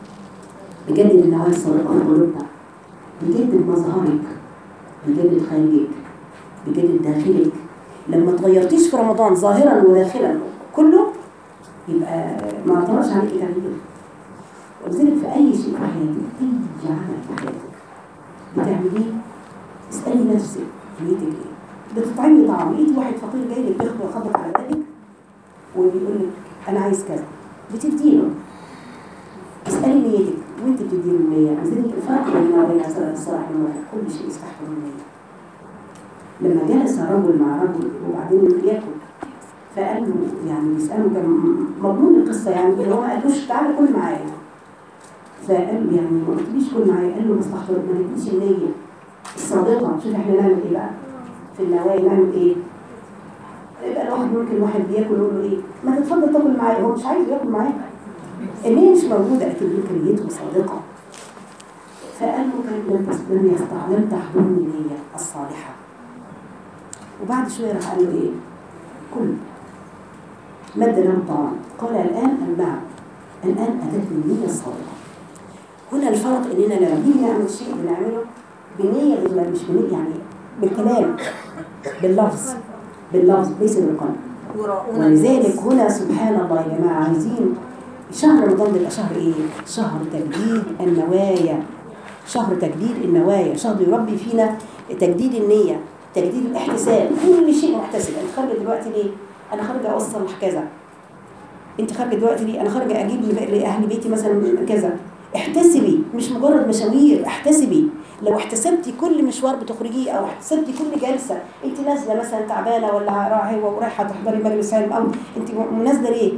بجدد النوايا الصادقه في قلوبنا بجدد مظهرك بجدد خارجك بجدد داخلك لما تغيرتيش في رمضان ظاهرا وداخلا كله يبقى ما اعترضش عليك تغيير ولذلك في اي شيء في حياتك اي عمل في حياتك بتعمليه اسالي نفسك نيتك ايه بتطعمي طعام لقيتي واحد فقير جاي لك بياخد يخبط على بالك وبيقول لك انا عايز كذا بتديله اسالي نيتك وانت تدير النية لذلك الفرق بيننا وبين الصلاح الموحد كل شيء يستحق النية لما جلس رجل مع رجل وبعدين ياكل فقال له يعني بيسأله كان مضمون القصة يعني اللي هو ما قالوش تعالى كل معايا فقال له يعني ما قلتليش كل معايا قال له مصلحة ما نبقيش النية الصادقة شوف احنا نعمل ايه بقى في النوايا نعمل ايه يبقى الواحد ممكن واحد بياكل يقول له ايه ما تتفضل تاكل معايا هو مش عايز ياكل معايا النية مش موجودة لكن يمكن نيته صادقة فقال له كان لم تس- لم يستع لم تحضرني النية الصالحة وبعد شوية راح قال له ايه كل مد له الطعام قال الآن المعه الآن أتتني النية الصادقة هنا الفرق إننا لما نيجي نعمل شيء بنعمله بنية بالله مش بنية يعني بالكلام باللفظ باللفظ ليس بالقلب يراؤون ولذلك هنا سبحان الله يا جماعة عايزين شهر رمضان بيبقى شهر ايه؟ شهر تجديد النوايا شهر تجديد النوايا شهر يربي فينا تجديد النية تجديد الاحتساب كل شيء محتسب انت خارجه دلوقتي ليه؟ انا خارجه اوصل كذا انت خارجه دلوقتي ليه؟ انا خارجه اجيب لب- لاهل بيتي مثلا كذا احتسبي مش مجرد مشاوير احتسبي لو احتسبتي كل مشوار بتخرجيه او احتسبتي كل جلسه انت نازله مثلا تعبانه ولا رايحه ورايحه تحضري مجلس علم او انت م- نازله ليه؟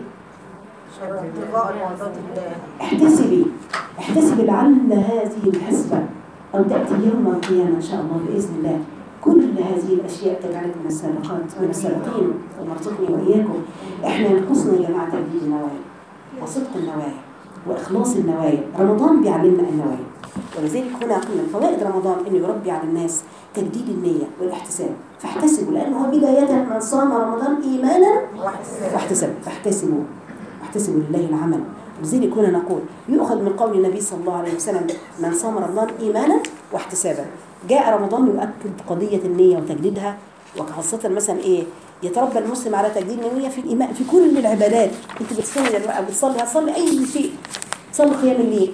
ابتغاء مرضات الله احتسبي احتسبي لعل هذه الحسبة أو تأتي يوم القيامة إن شاء الله بإذن الله كل هذه الأشياء تجعلك من السابقات من السابقين ومرزقني وإياكم إحنا ينقصنا يا جماعة تجديد النوايا وصدق النوايا وإخلاص النوايا رمضان بيعلمنا النوايا ولذلك هنا قلنا من فوائد رمضان إنه يربي على الناس تجديد النية والاحتساب فاحتسبوا لأنه هو بداية من صام رمضان إيمانا واحتساب واحتسب فاحتسبوا احتسبوا لله العمل لذلك هنا نقول يؤخذ من قول النبي صلى الله عليه وسلم من صام رمضان ايمانا واحتسابا جاء رمضان يؤكد قضيه النيه وتجديدها وخاصه مثلا ايه يتربى المسلم على تجديد النيه في الايمان في كل العبادات انت بتصلي دلوقتي بتصلي هتصلي اي شيء تصلي قيام الليل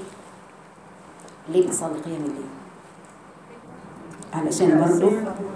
ليه بتصلي قيام الليل علشان برضه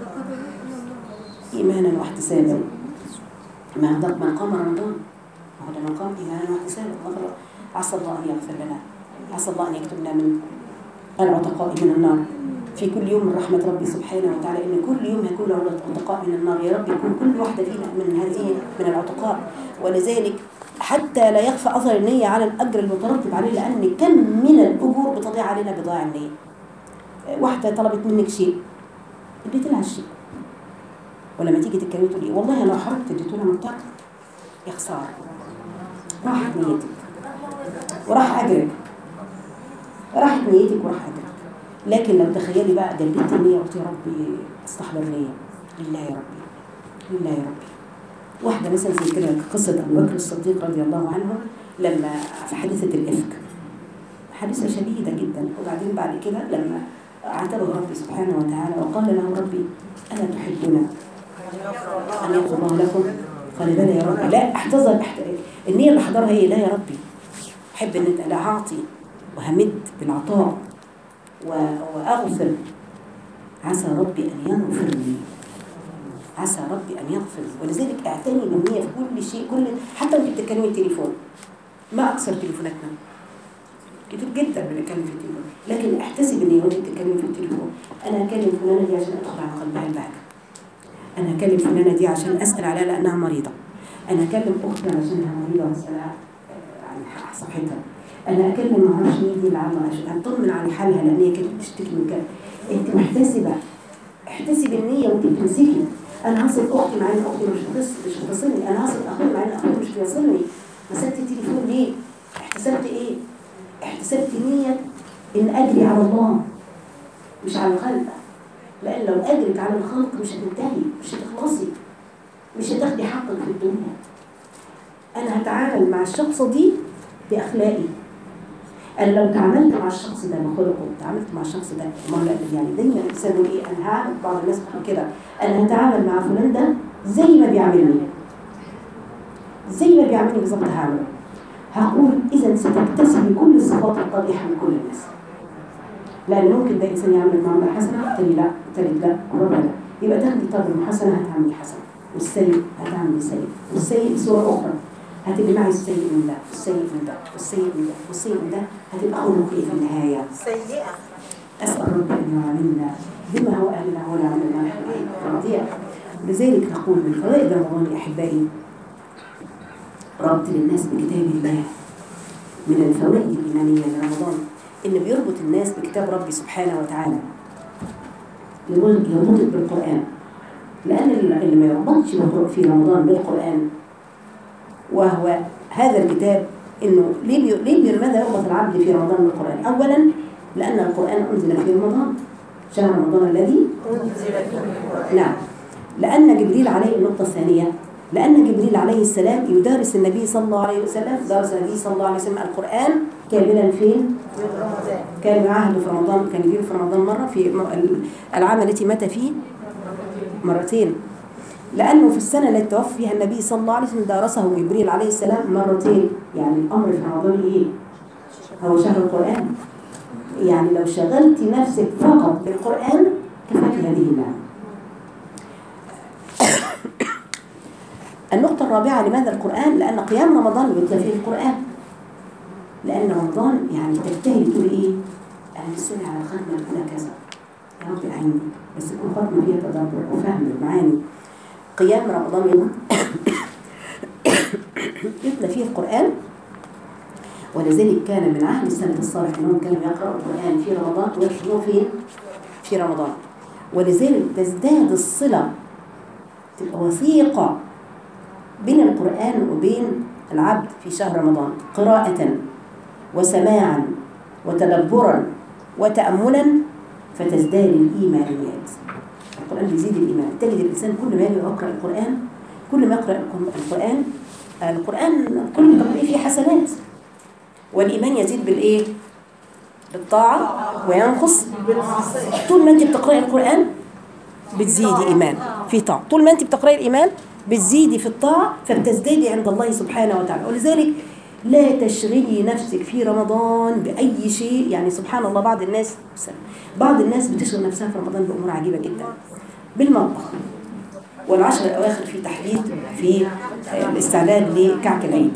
ايمانا واحتسابا ما ده من قام رمضان وهذا من قام إيمانا واحتسابا غفر عسى الله أن يغفر لنا عسى الله أن يكتبنا من العتقاء من النار في كل يوم من رحمة ربي سبحانه وتعالى إن كل يوم يكون له عتقاء من النار يا رب يكون كل واحدة فينا من هذه من العتقاء ولذلك حتى لا يخفى أثر النية على الأجر المترتب عليه لأن كم من الأجور بتضيع علينا بضاع النية واحدة طلبت منك شيء اديت لها الشيء ولما تيجي تتكلمي تقولي والله لو حركت اديت لها مضطر يا خساره راحت نيتك وراح اجرك راحت نيتك وراح اجرك لكن لو تخيلي بقى جددت النيه وقلت يا ربي استحضر نيه لله يا ربي لله يا ربي واحده مثلا زي كده قصه ابو بكر الصديق رضي الله عنه لما في حادثه الافك حادثه شديده جدا وبعدين بعد كده لما عاتبه ربي سبحانه وتعالى وقال له ربي الا تحبنا أن يغفر الله لكم قال بلى يا ربي لا احتضر احت... النية اللي حضرها هي لا يا ربي أحب أن أنت لا أعطي وهمد بالعطاء و... وأغفر عسى ربي أن يغفر لي عسى ربي أن يغفر لي ولذلك اعتني بالنية في كل شيء كل حتى وأنت بتتكلمي التليفون ما أكثر تليفوناتنا كتير جدا بنتكلم في التليفون لكن احتسب النية وأنت بتتكلمي في التليفون أنا هكلم فلانة دي عشان أدخل على قلبها البهجة انا اكلم فلانه دي عشان اسال عليها لانها مريضه انا اكلم اختي عشانها مريضه واسالها آه، عن ح- صحتها انا اكلم ما اعرفش مين دي اللي عامله عشان اطمن على حالها لان هي كانت بتشتكي من كده انت محتسبه احتسبي النيه وانت بتمسكي انا هصل اختي مع ان اختي مش بتصل مش بتصلني انا هصل اخوي مع ان اخوي مش بيصلني مسكت التليفون ليه احتسبت ايه احتسبت نيه ان اجري على الله مش على الخلق لان لو اجرك على الخلق مش هتنتهي مش هتخلصي مش هتاخدي حقك في الدنيا انا هتعامل مع الشخصه دي باخلاقي انا لو تعاملت مع الشخص ده بخلقه تعاملت مع الشخص ده ما لا يعني دايما الانسان يقول ايه انا هعمل بعض الناس بتقول كده انا هتعامل مع فلان ده زي ما بيعاملني زي ما بيعاملني بالظبط هعمله هقول اذا ستكتسبي كل الصفات القبيحه من كل الناس لان ممكن ده انسان يعمل معامله حسنه التاني لا التالت لا الرابع لا يبقى تاخدي طب الحسنه هتعملي حسنه والسيء هتعملي سيء والسيء بصوره اخرى هتبقي معي السيء من ده والسيء من ده والسيء من ده والسيء من ده هتبقى خلقي في النهاية سيئة أسأل ربي أن يعاملنا بما هو أهلنا ولا عملنا نحن رضيع لذلك نقول من فوائد رمضان يا أحبائي ربط للناس بكتاب الله من الفوائد الإيمانية لرمضان إن بيربط الناس بكتاب ربي سبحانه وتعالى يربط يربط بالقرآن لأن اللي ما يربطش في رمضان بالقرآن وهو هذا الكتاب إنه ليه بي... ليه بي- لماذا يربط العبد في رمضان بالقرآن؟ أولا لأن القرآن أنزل في رمضان شهر رمضان الذي أنزل فيه القرآن نعم لأن جبريل عليه النقطة الثانية لأن جبريل عليه السلام يدرس النبي صلى الله عليه وسلم درس النبي صلى الله عليه وسلم القرآن كاملا فين؟ في رمضان كان معاهده في رمضان كان يجيله في رمضان مرة في م- ال- العام التي مات فيه مرتين لأنه في السنة التي توفى فيها النبي صلى الله عليه وسلم درسه جبريل عليه السلام مرتين يعني الأمر في رمضان إيه؟ هو شهر القرآن يعني لو شغلت نفسك فقط بالقرآن كفاك هذه النعمة النقطة الرابعة لماذا القرآن؟ لأن قيام رمضان يتلى فيه القرآن لأن رمضان يعني تجتهد تقول إيه؟ أنا لسه على الختمة الأولى كذا يا رب أعيني بس تكون ختمة فيها تدبر وفهم المعاني قيام رمضان يوم يتلى فيه القرآن ولذلك كان من عهد السلف الصالح أنهم كانوا يقرأوا القرآن في رمضان ويختموه فين؟ في رمضان ولذلك تزداد الصلة تبقى وثيقة بين القرآن وبين العبد في شهر رمضان قراءة وسماعا وتدبرا وتأملا فتزداد الإيمانيات القرآن بيزيد الإيمان تجد الإنسان كل ما يقرأ القرآن كل ما يقرأ القرآن القرآن كل ما تقرأيه فيه حسنات والإيمان يزيد بالإيه؟ بالطاعة وينقص طول ما أنت بتقرأي القرآن بتزيدي إيمان في طاعة طول ما أنت بتقرأي الإيمان بتزيدي في الطاعة فبتزدادي عند الله سبحانه وتعالى ولذلك لا تشغلي نفسك في رمضان بأي شيء يعني سبحان الله بعض الناس بعض الناس بتشغل نفسها في رمضان بأمور عجيبة جدا بالمطبخ والعشر الأواخر في تحديد في الاستعداد لكعك العيد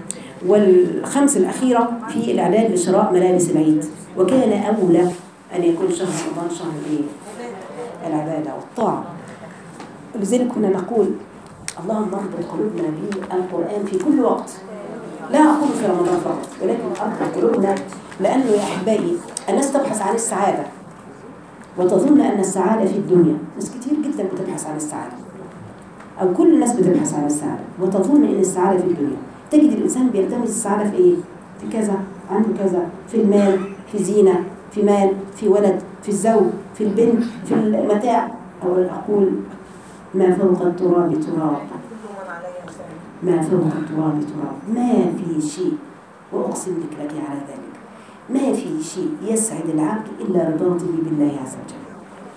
والخمس الأخيرة في الإعلان لشراء ملابس العيد وكان أولى أن يكون شهر رمضان شهر الإيه؟ العبادة والطاعة لذلك كنا نقول اللهم اربط قلوبنا بالقرآن في كل وقت لا أقول في رمضان فقط ولكن اربط قلوبنا لأنه يا أحبائي الناس تبحث عن السعادة وتظن أن السعادة في الدنيا ناس كتير جدا بتبحث عن السعادة أو كل الناس بتبحث عن السعادة وتظن أن السعادة في الدنيا تجد الإنسان بيلتمس السعادة في إيه؟ في كذا عنده كذا في المال في زينة في مال في ولد في الزوج في البنت في المتاع أو أقول ما فوق التراب تراب كل من عليها فان ما فوق التراب تراب ما في شيء وأقسم لك لك على ذلك ما في شيء يسعد العبد إلا رضاته بالله عز وجل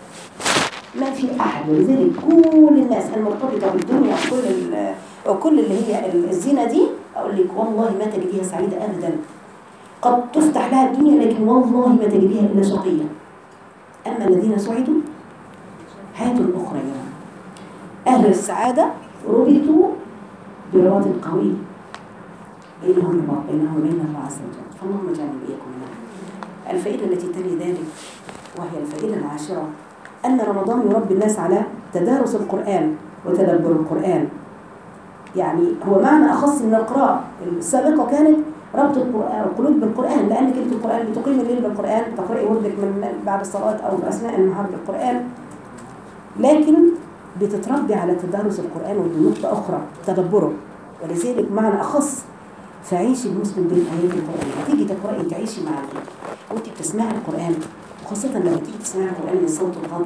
ما في أحد ولذلك كل الناس المرتبطة بالدنيا وكل ال- وكل اللي هي الزينة دي أقول لك والله ما تجديها سعيدة أبدا قد تفتح لها الدنيا لكن والله ما تجديها إلا شقية أما الذين سعدوا حياة أخرى يوم أهل السعادة ربطوا برباط قوي بينهم وبين- بينهم وبين الله عز وجل فاللهم اجعلنا وإياكم منهم الفائدة التي تلي ذلك وهي الفائدة العاشرة أن رمضان يربي الناس على تدارس القرآن وتدبر القرآن يعني هو معنى أخص من القراءة السابقة كانت ربط القرآن القلوب بالقرآن لأنك أنت القرآن بتقيم الليل بالقرآن تقرأي وردك من بعد الصلاة أو في أثناء النهار بالقرآن لكن بتتربي على تدارس القرآن ودي نقطة أخرى تدبره ولذلك معنى أخص فعيشي المسلم بين آيات القرآن هتيجي تقرأي تعيشي مع القرآن وأنت بتسمعي القرآن وخاصة لما تيجي تسمعي القرآن من صوت الغض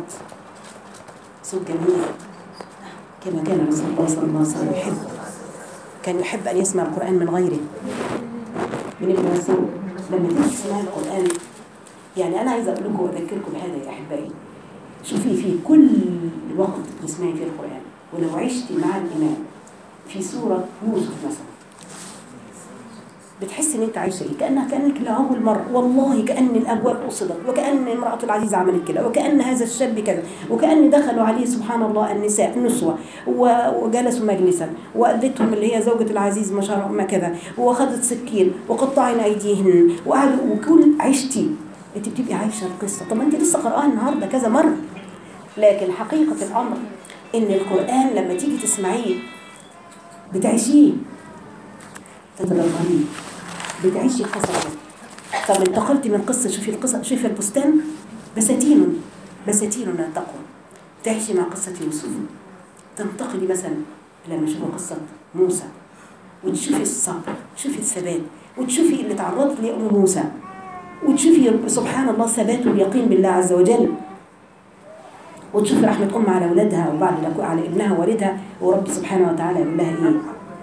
صوت جميل كما كان رسول الله صلى الله عليه وسلم يحب كان يحب أن يسمع القرآن من غيره من ابن مسعود لما تيجي تسمعي القرآن يعني أنا عايزة أقول لكم وأذكركم بهذا يا أحبائي شوفي في كل وقت تسمعي فيه القرآن ولو عشتي مع الإمام في سورة يوسف مثلا بتحس ان انت عايشه ايه كانها كانك لاول مره والله كان الابواب اصدت وكان امراه العزيز عملت كده وكان هذا الشاب كذا وكان دخلوا عليه سبحان الله النساء نسوه و- وجلسوا مجلسا وادتهم اللي هي زوجه العزيز ما شاء ما كذا واخذت سكين وقطعنا ايديهن وقعدوا وكل عشتي انت بتبقي عايشه القصه طب ما انت لسه قرأها النهارده كذا مره لكن حقيقه الامر ان القران لما تيجي تسمعيه بتعيشيه تتدبريه بتعيشي القصص طب انتقلتي من قصه شوفي القصه شوفي البستان بساتين بساتين من التقوى تعيشي مع قصه يوسف تنتقلي مثلا لما تشوفي قصه موسى وتشوفي الصبر تشوفي الثبات وتشوفي اللي تعرضت ليه ام موسى وتشوفي سبحان الله ثبات واليقين بالله عز وجل وتشوفي رحمة أم على أولادها وبعد لك- على ابنها ووالدها ورب سبحانه وتعالى يقول لها إيه؟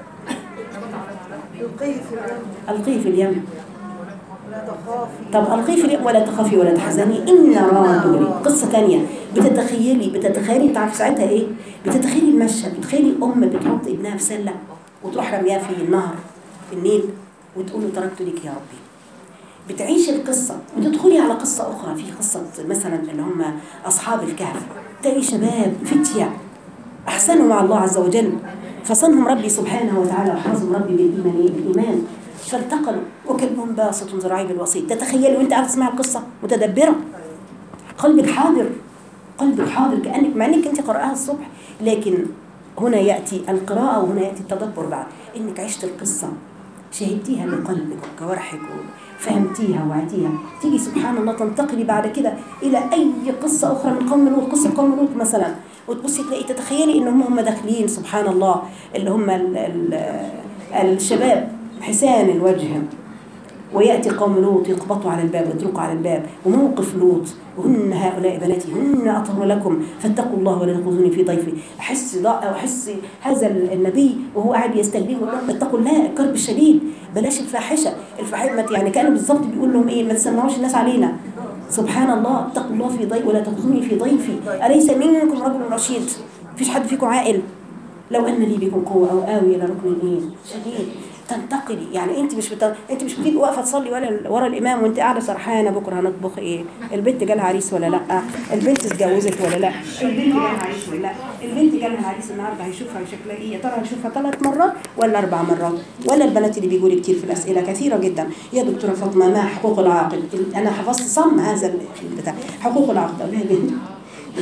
القي في اليم ألقيه في اليم لا تخافي طب ألقيه في اليم ولا تخافي ولا تحزني إن رادوا لي قصة تانية بتتخيلي بتتخيلي تعرف ساعتها إيه؟ بتتخيلي المشهد بتخيلي أم بتحط ابنها في سلة وتروح رميها في النهر في النيل وتقول له تركت لك يا ربي بتعيشي القصة وتدخلي على قصة أخرى في قصة مثلا اللي هم أصحاب الكهف تلاقي شباب فتية أحسنوا مع الله عز وجل فصنهم ربي سبحانه وتعالى وحفظهم ربي بالإيمان إيه؟ بالإيمان فانتقلوا وكلبهم باسط ذراعي بالوسيط تتخيلي وانت قاعده تسمعي القصه متدبره قلبك حاضر قلبك حاضر كانك مع انك انت قراها الصبح لكن هنا ياتي القراءه وهنا ياتي التدبر بعد انك عشت القصه شهدتيها بقلبك وجوارحك وفهمتيها وعيتيها تيجي سبحان الله تنتقلي بعد كده الى اي قصه اخرى من قوم لوط قصه قوم لوط مثلا وتبصي تلاقي تتخيلي ان هم هم داخلين سبحان الله اللي هم ال ال الشباب حسان الوجه ويأتي قوم لوط يقبطوا على الباب ويطرقوا على الباب وموقف لوط وهن هؤلاء بناتي هن أطهر لكم فاتقوا الله ولا تخذوني في ضيفي أحس ضاء أحس هذا النبي وهو قاعد يستجيب يقول لهم اتقوا الله الكرب الشديد بلاش الفاحشة الفاحشة يعني كان بالظبط بيقول لهم إيه ما تسمعوش الناس علينا سبحان الله اتقوا الله في ضيف ولا تخذوني في ضيفي أليس منكم رجل رشيد مفيش حد فيكم عاقل لو ان لي بكم قوه او اوي الى ركن ايه شديد تنتقلي يعني انت مش بت... انت مش بتبقي واقفه تصلي ولا ورا الامام وانت قاعده سرحانه بكره هنطبخ ايه البنت جالها عريس ولا لا البنت اتجوزت ولا لا البنت جالها عريس ولا لا البنت جالها عريس النهارده هيشوفها شكلها ايه يا ترى هيشوفها ثلاث مرات ولا اربع مرات ولا البنات اللي بيجوا لي كتير في الاسئله كثيره جدا يا دكتوره فاطمه ما حقوق العاقل انا حفظت صم هذا البتاع حقوق العاقل اقول لها يا بنت ف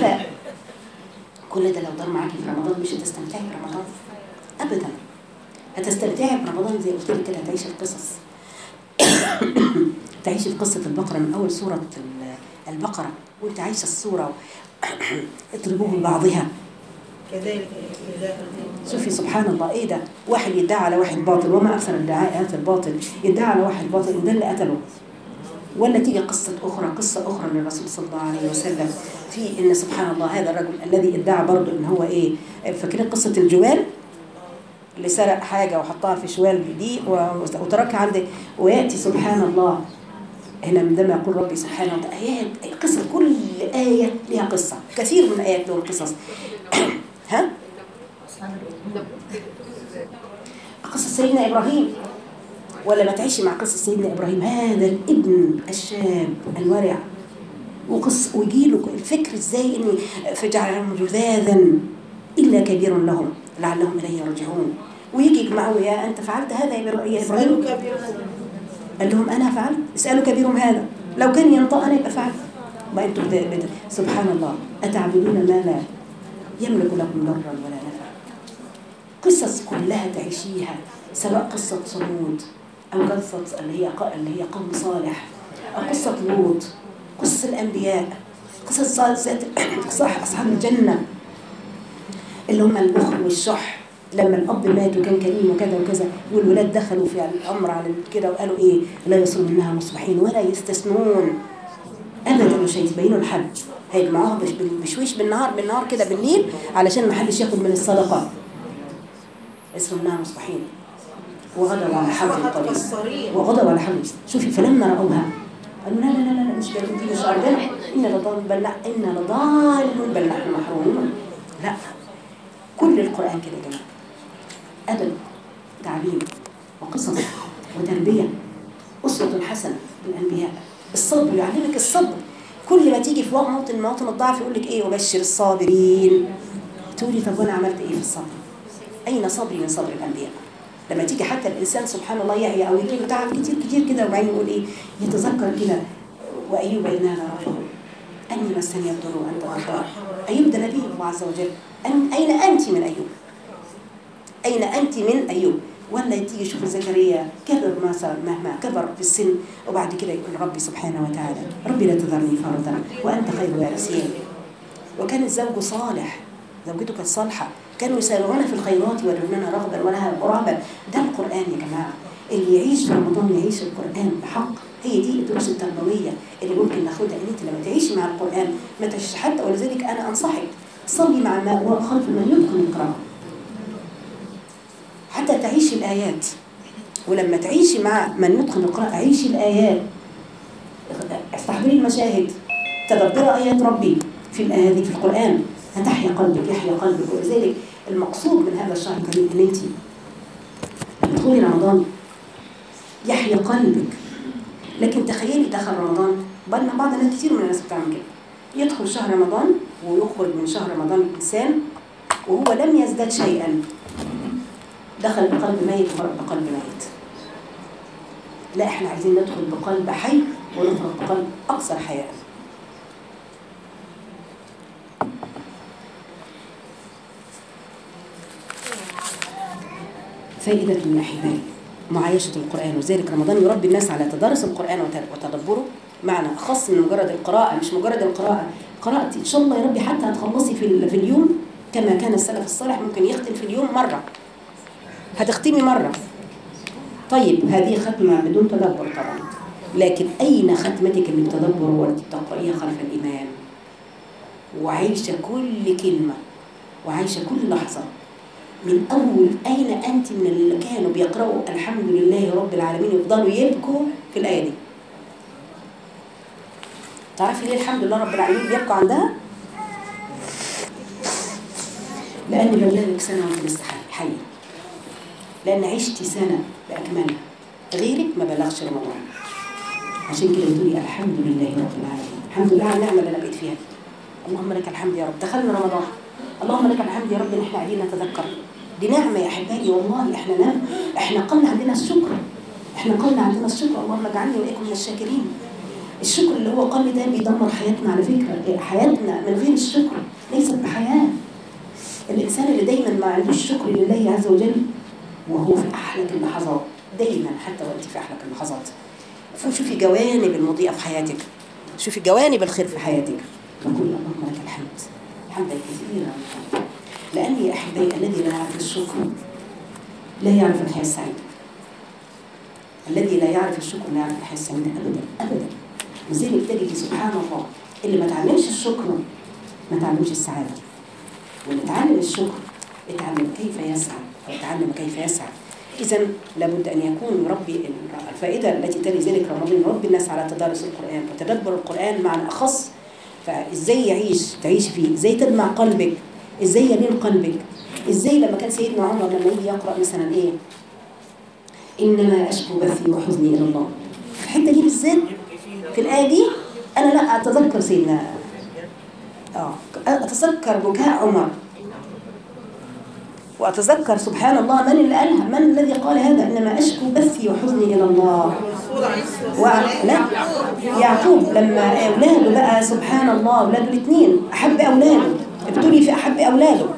كل ده لو دار معاكي في رمضان مش هتستمتعي برمضان ابدا هتستمتعي برمضان زي قلت لك كده هتعيشي القصص تعيشي في قصه البقره من اول سوره ال- البقره وانت عايشه السوره اضربوه ببعضها كذلك إذا شوفي سبحان الله ايه ده واحد يدعي على واحد باطل وما اكثر الدعاءات الباطل يدعي على واحد باطل وده اللي قتله ولا تيجي قصة أخرى قصة أخرى للرسول صلى الله عليه وسلم في إن سبحان الله هذا الرجل الذي ادعى برضه إن هو إيه فاكرين قصة الجوال اللي سرق حاجة وحطها في شوال دي و- وتركها عند ويأتي سبحان الله هنا عندما يقول ربي سبحانه وتعالى آيات قصة كل آية لها قصة كثير من الآيات لهم قصص ها قصة سيدنا إبراهيم ولا ما تعيشي مع قصة سيدنا إبراهيم هذا الابن الشاب الورع وقص ويجيله الفكر ازاي ان فجعلهم جذاذا الا كبير لهم لعلهم اليه يرجعون ويجي يجمعوا يا انت فعلت هذا يا إبرا- يا ابراهيم اسألوا كبيرهم قال لهم انا فعلت اسالوا كبيرهم هذا لو كان ينطق انا يبقى فعلت ما انتم بت- بت- سبحان الله اتعبدون ما لا يملك لكم ضرا ولا نفعا قصص كلها تعيشيها سواء قصة صمود أو قصة اللي هي ق- اللي هي قوم صالح أو قصة لوط قصص الأنبياء قصص ص- صح أصحاب الجنة اللي هم البخل والشح لما الأب مات وكان كريم وكذا وكذا والولاد دخلوا في الأمر على كده وقالوا إيه لا يصلوا منها مصبحين ولا يستثنون ابدا مش هيبينوا الحد هيجمعوها بش- بشويش بالنهار بالنهار كده بالليل علشان ما حدش ياخد من الصدقه اسمه منها مصبحين وغدوا على حرب أصبحت قريب كالصريم وغدوا على حرب شوفي فلما راوها قالوا لا لا لا لا مش بل- دي مش ارضنا ان لضال بل لا ان لضالون بل نحن محرومون لا كل القران كده يا جماعه ادب تعليم وقصص وتربية أسوة حسنة للأنبياء الصبر يعلمك الصبر كل ما تيجي في وقت موطن مواطن الضعف يقول لك ايه وبشر الصابرين تقولي طب وانا عملت ايه في الصبر اين صبري من صبر الانبياء لما تيجي حتى الانسان سبحان الله يعي او يجي له تعب كتير كتير كده وبعدين يقول ايه يتذكر كده وايوب اذ نادى ربه اني مسني الضر وانت الغفار ايوب ده نبي الله عز وجل أن اين انت من ايوب اين انت من ايوب ولا تيجي شوف زكريا كبر ما صار مهما كبر في السن وبعد كده يقول ربي سبحانه وتعالى ربي لا تذرني فردا وانت خير الوارثين وكان الزوج صالح زوجته كانت صالحه كانوا يسارعون في الخيرات ويدعوننا رغبا ولها رهبا ده القران يا جماعه اللي يعيش في رمضان يعيش القران بحق هي دي الدروس التربويه اللي ممكن ناخدها ان انت لما تعيشي مع القران ما تعيش حتى ولذلك انا انصحك صلي مع ما خلف من يتقن القراءه حتى تعيشي الآيات ولما تعيشي مع من يتقن القراءة عيشي الآيات استحضري المشاهد تدبري آيات ربي في الآيات في القرآن هتحيا قلبك يحيا قلبك ولذلك المقصود من هذا الشهر الكريم ان انت تدخلي رمضان يحيا قلبك لكن تخيلي دخل رمضان بل بعض الناس كتير من الناس بتعمل كده يدخل شهر رمضان ويخرج من شهر رمضان الانسان وهو لم يزداد شيئا دخل بقلب ميت وخرج بقلب ميت لا احنا عايزين ندخل بقلب حي ونخرج بقلب اكثر حياء فائدة من أحبائي معايشة القرآن وذلك رمضان يربي الناس على تدارس القرآن وتدبره معنى أخص من مجرد القراءة مش مجرد القراءة قراءتي إن شاء الله يا ربي حتى هتخلصي في, في اليوم كما كان السلف الصالح ممكن يختم في اليوم مرة هتختمي مرة طيب هذه ختمة بدون تدبر طبعا لكن أين ختمتك اللي بتدبر وأنت بتقرأيها خلف الإمام وعايشة كل كلمة وعايشة كل لحظة من أول أين أنت من اللي كانوا بيقرأوا الحمد لله رب العالمين يفضلوا يبكوا في الآية دي تعرفي ليه الحمد لله رب العالمين بيبكوا عندها؟ لأن بلغك سنة وأنت لسه حي لأن عشتي سنة بأكملها غيرك ما بلغش رمضان عشان كده بتقولي الحمد لله رب العالمين الحمد لله على النعمة اللي أنا بقيت فيها اللهم لك الحمد يا رب دخلنا رمضان اللهم لك الحمد يا رب ان احنا قاعدين نتذكر دي نعمة يا أحبائي والله احنا نعم احنا قلنا عندنا الشكر احنا قلنا عندنا الشكر اللهم اجعلني وإياكم من الشاكرين الشكر اللي هو قل ده بيدمر حياتنا على فكرة حياتنا من غير الشكر ليست بحياة الإنسان اللي دايما ما عندوش شكر لله عز وجل وهو في أحلك اللحظات دايما حتى وأنت في أحلك اللحظات شوفي جوانب المضيئة في حياتك شوفي جوانب الخير في حياتك وقل اللهم لك الحمد حمدا كثيرا لأن يا أحبائي الذي لا يعرف الشكر لا يعرف الحياة السعيدة الذي لا يعرف الشكر لا يعرف الحياة السعيدة أبدا أبدا لذلك تجد سبحان الله اللي ما تعلمش الشكر ما تعلمش السعادة واللي تعلم الشكر اتعلم كيف يسعى أو اتعلم كيف يسعى إذا لابد أن يكون يربي الفائدة التي تلي ذلك رمضان يربي الناس على تدارس القرآن وتدبر القرآن معنى أخص فإزاي يعيش تعيش فيه إزاي تدمع قلبك إزاي يلين قلبك إزاي لما كان سيدنا عمر لما يجي يقرأ مثلا إيه إنما أشكو بثي وحزني إلى الله في الحتة دي بالذات في الآية دي أنا لا أتذكر سيدنا آه أتذكر بكاء عمر وأتذكر سبحان الله من اللي قالها من الذي قال هذا إنما أشكو بثي وحزني إلى الله و... لا يعقوب لما أولاده بقى سبحان الله أولاده الاثنين أحب أولاده ابتلي في أحب أولاده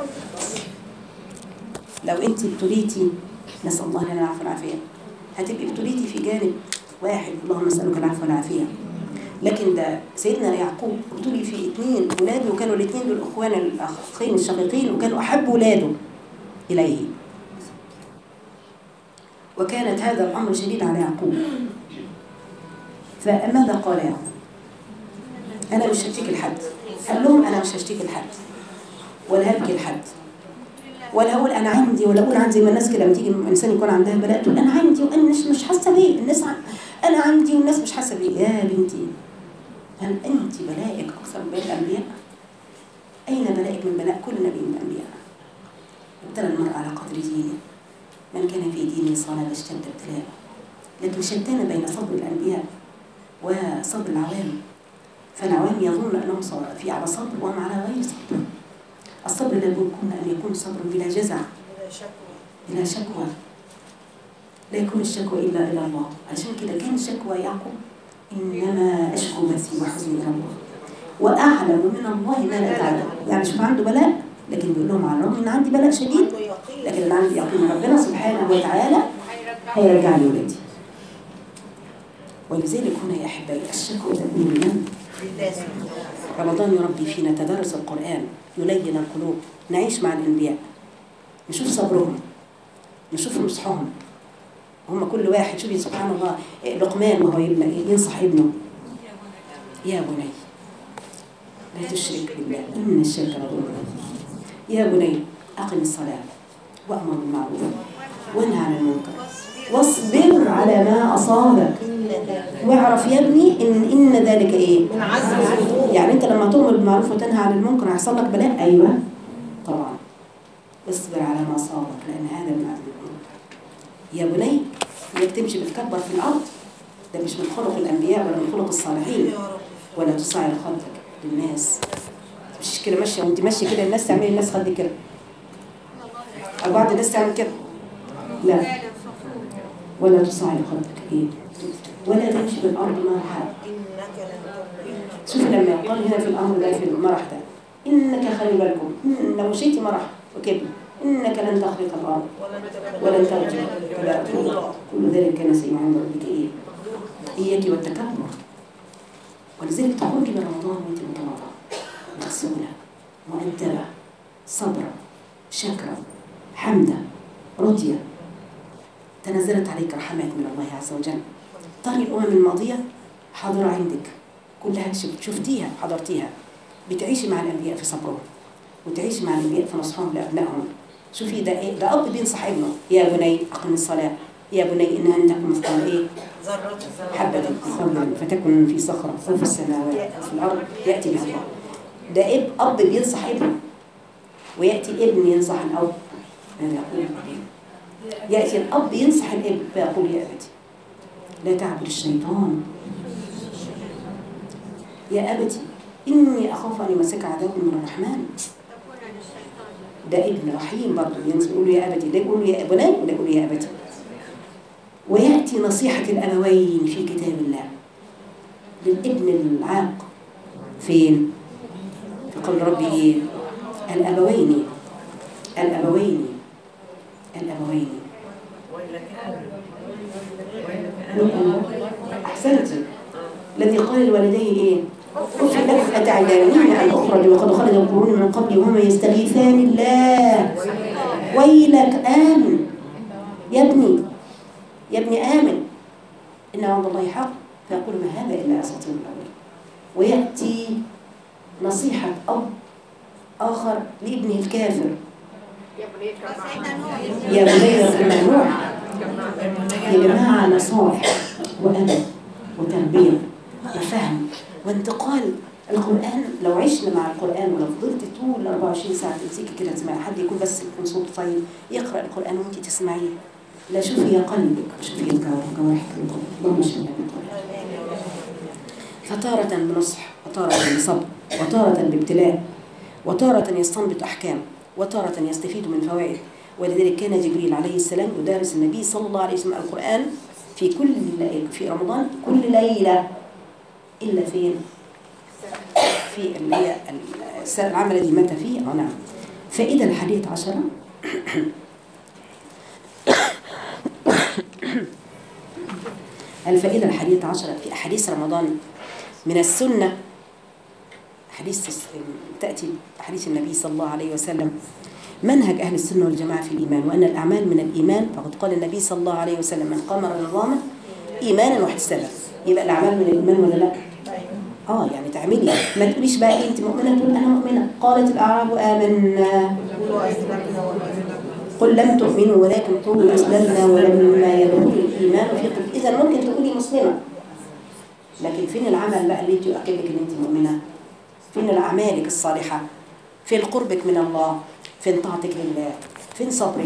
لو أنت ابتليتي نسأل الله لنا العفو والعافية هتبقي ابتليتي في جانب واحد اللهم نسألك العفو والعافية لكن ده سيدنا يعقوب ابتلي في اثنين اولاده وكانوا الاثنين دول اخوان الاخين الشقيقين وكانوا احب اولاده اليه وكانت هذا الامر شديد على يعقوب فماذا قال يعقوب انا مش هشتكي لحد قال لهم انا مش هشتكي لحد ولا هبكي لحد ولا اقول انا عندي ولا اقول عندي زي ما الناس كده لما تيجي انسان يكون عندها بلاء تقول انا عندي وانا مش مش حاسه بيه الناس ع... انا عندي والناس مش حاسه بيه يا بنتي هل انت بلائك اكثر من بلاء الانبياء اين بلائك من بلاء كل نبي من الانبياء ابتلى المرء على قدر دينه من كان في دينه صلاه اشتد ابتلاءه لكن شتان بين صبر الأنبياء وصبر العوام فالعوام يظن أنهم صبر- في على صبر وهم على غير صبر الصبر لا يكون أن يكون صبر بلا جزع بلا شكوى بلا شكوى لا يكون الشكوى إلا إلى الله عشان كده كان شكوى يعقوب إنما أشكو بثي وحزني إلى الله وأعلم من الله ما لا تعلم يعني شوف عنده بلاء لكن بيقول لهم على الرغم إن عندي بلاء شديد عنده يقين لكن أنا عندي يقين ربنا سبحانه وتعالى هيرجع لي ولادي ولذلك هنا يا أحبائي الشكوى تكون من لله رمضان يربي فينا تدرس القرآن يلين القلوب نعيش مع الأنبياء نشوف صبرهم نشوف نصحهم هم كل واحد شوفي سبحان الله إيه، لقمان وهو ابن ينصح ابنه يا بني لا تشرك بالله إن الشرك لظلم يا بني أقم الصلاة وأمر بالمعروف وانهى عن المنكر واصبر على ما أصابك إن ذلك واعرف يا ابني إن إن ذلك إيه من عزم الأمور يعني انت لما تؤمر بالمعروف وتنهى عن المنكر هيحصل لك بلاء ايوه طبعا اصبر على ما صابك لان هذا من عزم الامور يا بني هي بتمشي بتكبر في الارض ده مش من خلق الانبياء ولا من خلق الصالحين يا رب ولا تصعر خدك للناس مش كده ماشيه وانت ماشيه كده الناس تعملي الناس خدك كده او بعض الناس تعمل كده لا ولا تصعر خدك ايه ولا تمشي بالارض مرحا إنك لن تؤمن شوف لما يقال هنا في الامر ده في المرح ده انك خلي بالكم إن لو مشيتي مرح وكده انك لن تخرق الارض ولن تبلغ ولن ترجع ولا طولا. كل ذلك كان سيما عند ربك ايه اياك والتكبر ولذلك تخرجي من رمضان وانت متواضعه مغسوله مؤدبه صبرا شكرا حمدا راضيه تنزلت عليك رحمات من الله عز وجل طري الامم الماضيه حاضره عندك كلها شف- شفتيها حضرتيها بتعيشي مع الانبياء في صبرهم وتعيشي مع الانبياء في نصحهم لابنائهم شوفي ده ايه ده اب بينصح ابنه يا بني اقم الصلاه يا بني انها عندكم مثقال ايه ذرة حبة خردل فتكن في صخرة أو في السماوات أو في الأرض يأتي بها الله ده اب أب بينصح ابنه ويأتي الابن ينصح الأب ماذا يقول يأتي الأب ينصح الابن فيقول يا أبتي لا تعبد الشيطان يا أبتي إني أخاف أن يمسك عذاب من الرحمن ده ابن رحيم برضه ينصح يقول له يا أبتي ده يقول له يا بني وده يقول له يا أبتي ويأتي نصيحة الأبوين في كتاب الله للابن العاق فين؟ في قول ربي إيه؟ الأبوين الأبوين الأبوين أحسنت الذي قال لوالديه إيه؟ أف لك أتعلمين أن أخرج وقد خرج القرون من قبلي وهما يستغيثان الله ويلك آمن يا ابني يا ابني آمن إن وعد الله حق فيقول ما هذا إلا أساطير الأولين ويأتي نصيحة أب آخر لابنه الكافر يا بني ارحم نوح يا جماعة نصائح وأدب وتربية وفهم وانتقال القرآن لو عشنا مع القرآن ولو فضلت طول 24 ساعة تمسكي كده تسمعي حد يكون بس يكون صوته طيب يقرأ القرآن وانت تسمعيه لا شوفي يا قلبك شوفي الجوارح جوارحك اللهم اشفي فتارة بنصح وتارة بصبر وتارة بابتلاء وتارة يستنبط أحكام وتارة يستفيد من فوائد ولذلك كان جبريل عليه السلام يدارس النبي صلى الله عليه وسلم القرآن في كل في رمضان كل ليلة إلا فين؟ في اللي هي السنة العام الذي مات فيه اه نعم فإذا الحادية عشرة الفائدة الحادية عشرة في أحاديث رمضان من السنة حديث تأتي أحاديث النبي صلى الله عليه وسلم منهج أهل السنة والجماعة في الإيمان وأن الأعمال من الإيمان فقد قال النبي صلى الله عليه وسلم من قام رمضان إيمانا واحتسابا يبقى الأعمال من الإيمان ولا لا؟ اه يعني تعملي ما تقوليش بقى إيه انت مؤمنه تقول انا مؤمنه قالت الاعراب امنا قولوا أسلمنا وأمنا قل لم تؤمنوا ولكن قولوا اسلمنا ولما يدخل الايمان في قلوبكم اذا ممكن تقولي مسلمه لكن فين العمل بقى اللي انت يؤكد لك ان انت مؤمنه فين اعمالك الصالحه فين قربك من الله فين طاعتك لله فين صبرك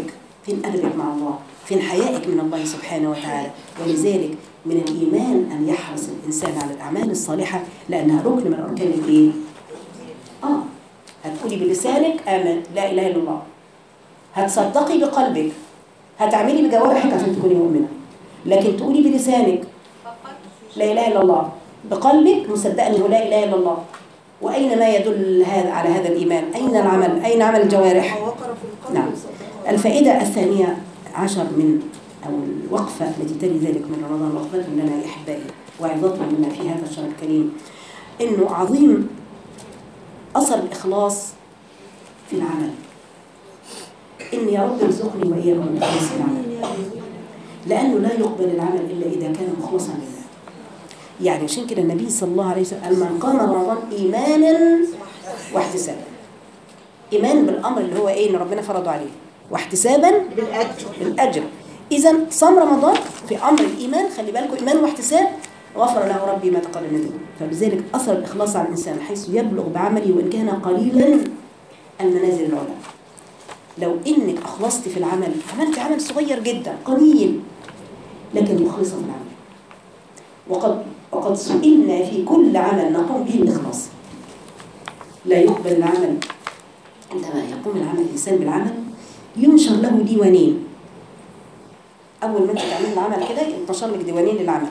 فين أدبك مع الله فين حيائك من الله سبحانه وتعالى ولذلك من الإيمان أن يحرص الإنسان على الأعمال الصالحة لأنها ركن من أركان الإيه؟ آه هتقولي بلسانك آمن لا إله إلا الله هتصدقي بقلبك هتعملي بجوارحك عشان تكوني مؤمنة لكن تقولي بلسانك لا إله إلا الله بقلبك مصدقة أنه لا إله إلا الله وأين ما يدل هذا على هذا الإيمان أين العمل أين عمل الجوارح ووقر في القلب نعم. وصدق. الفائدة الثانية عشر من أو الوقفة التي تلي ذلك من رمضان وقفة لنا يا أحبائي وعظتنا لنا في هذا الشهر الكريم إنه عظيم أثر الإخلاص في العمل إن يا رب ارزقني وإياكم الإخلاص في العمل لأنه لا يقبل العمل إلا إذا كان مخلصا لله يعني عشان كده النبي صلى الله عليه وسلم قال من قام رمضان إيمانا واحتسابا إيمان بالأمر اللي هو إيه إن ربنا فرضه عليه واحتسابا بالأجر الأجر إذا صام رمضان في أمر الإيمان خلي بالكم إيمان واحتساب غفر له ربي ما تقبل منه فلذلك أثر الإخلاص على الإنسان حيث يبلغ بعمله وإن كان قليلا المنازل العلى لو إنك أخلصت في العمل عملت عمل صغير جدا قليل لكن مخلصة في العمل وقد وقد سئلنا في كل عمل نقوم به الإخلاص لا يقبل العمل عندما يقوم العمل الإنسان بالعمل ينشر له ديوانين أول ما أنت تعمل العمل كده ينتشر لك ديوانين للعمل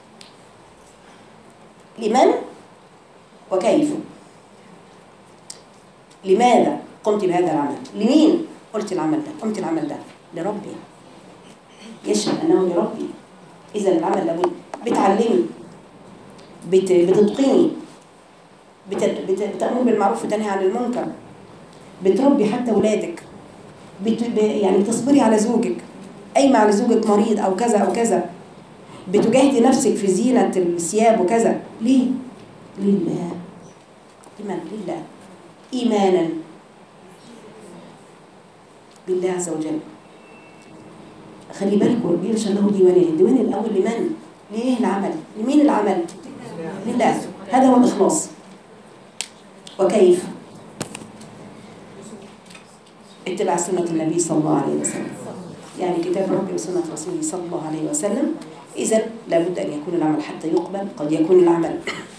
لمن وكيف لماذا قمت بهذا العمل لمين قلت العمل ده قمت العمل ده لربي يشهد أنه لربي إذا العمل لابد بتعلمي بت... بتتقني بت... بت... بتأمر بالمعروف وتنهي عن المنكر بتربي حتى ولادك بت... ب... يعني بتصبري على زوجك قايمة على زوجك مريض أو كذا أو كذا بتجاهدي نفسك في زينة الثياب وكذا ليه؟ لله لمن؟ لله إيمانا بالله عز وجل خلي بالكم بيرشى له ديوانين الديوان الأول لمن؟ ليه العمل؟ لمين العمل؟ لله هذا هو الإخلاص وكيف؟ اتباع سنة النبي صلى الله عليه وسلم يعني كتاب ربي وسنة رسوله صلى الله عليه وسلم إذا لابد أن يكون العمل حتى يقبل قد يكون العمل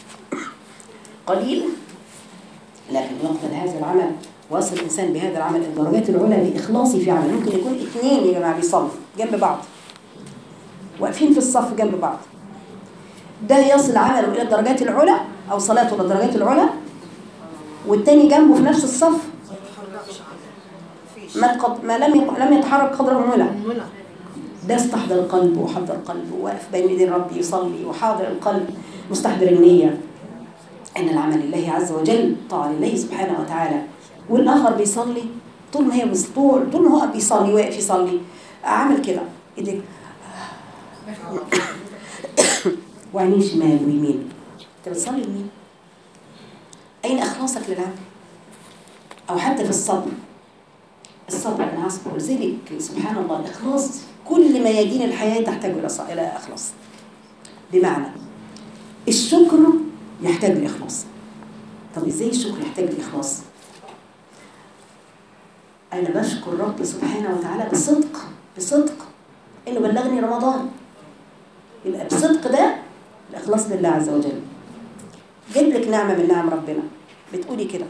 قليل لكن يقبل هذا العمل ويصل الإنسان بهذا العمل الدرجات العلى بإخلاصي في عمل ممكن يكون اثنين يا جماعة بيصلوا جنب بعض واقفين في الصف جنب بعض ده يصل عمله إلى الدرجات العلى أو صلاته إلى الدرجات العلى والتاني جنبه في نفس الصف ما يتحركش عنه مفيش ما تقد... ما لم يق... لم يتحرك قدره ملا منى ده استحضر القلب وحضر قلبه وواقف بين يدي الرب يصلي وحاضر القلب مستحضر النية أن العمل لله عز وجل طاعة لله سبحانه وتعالى والآخر بيصلي طول ما هي بس- طول طول ما هو بيصلي واقف يصلي عامل كده ايديك وعينيه شمال ويمين انت بتصلي لمين؟ أين إخلاصك للعمل؟ أو حتى في الصبر الصبر أنا أصبر ولذلك سبحان الله الإخلاص كل ميادين الحياة تحتاج إلى ص- إلى إخلاص بمعنى الشكر يحتاج لإخلاص طب إزاي الشكر يحتاج لإخلاص؟ أنا بشكر ربي سبحانه وتعالى بصدق بصدق إنه بلغني رمضان يبقى بصدق ده الإخلاص لله عز وجل جاب لك نعمة من نعم ربنا بتقولي كده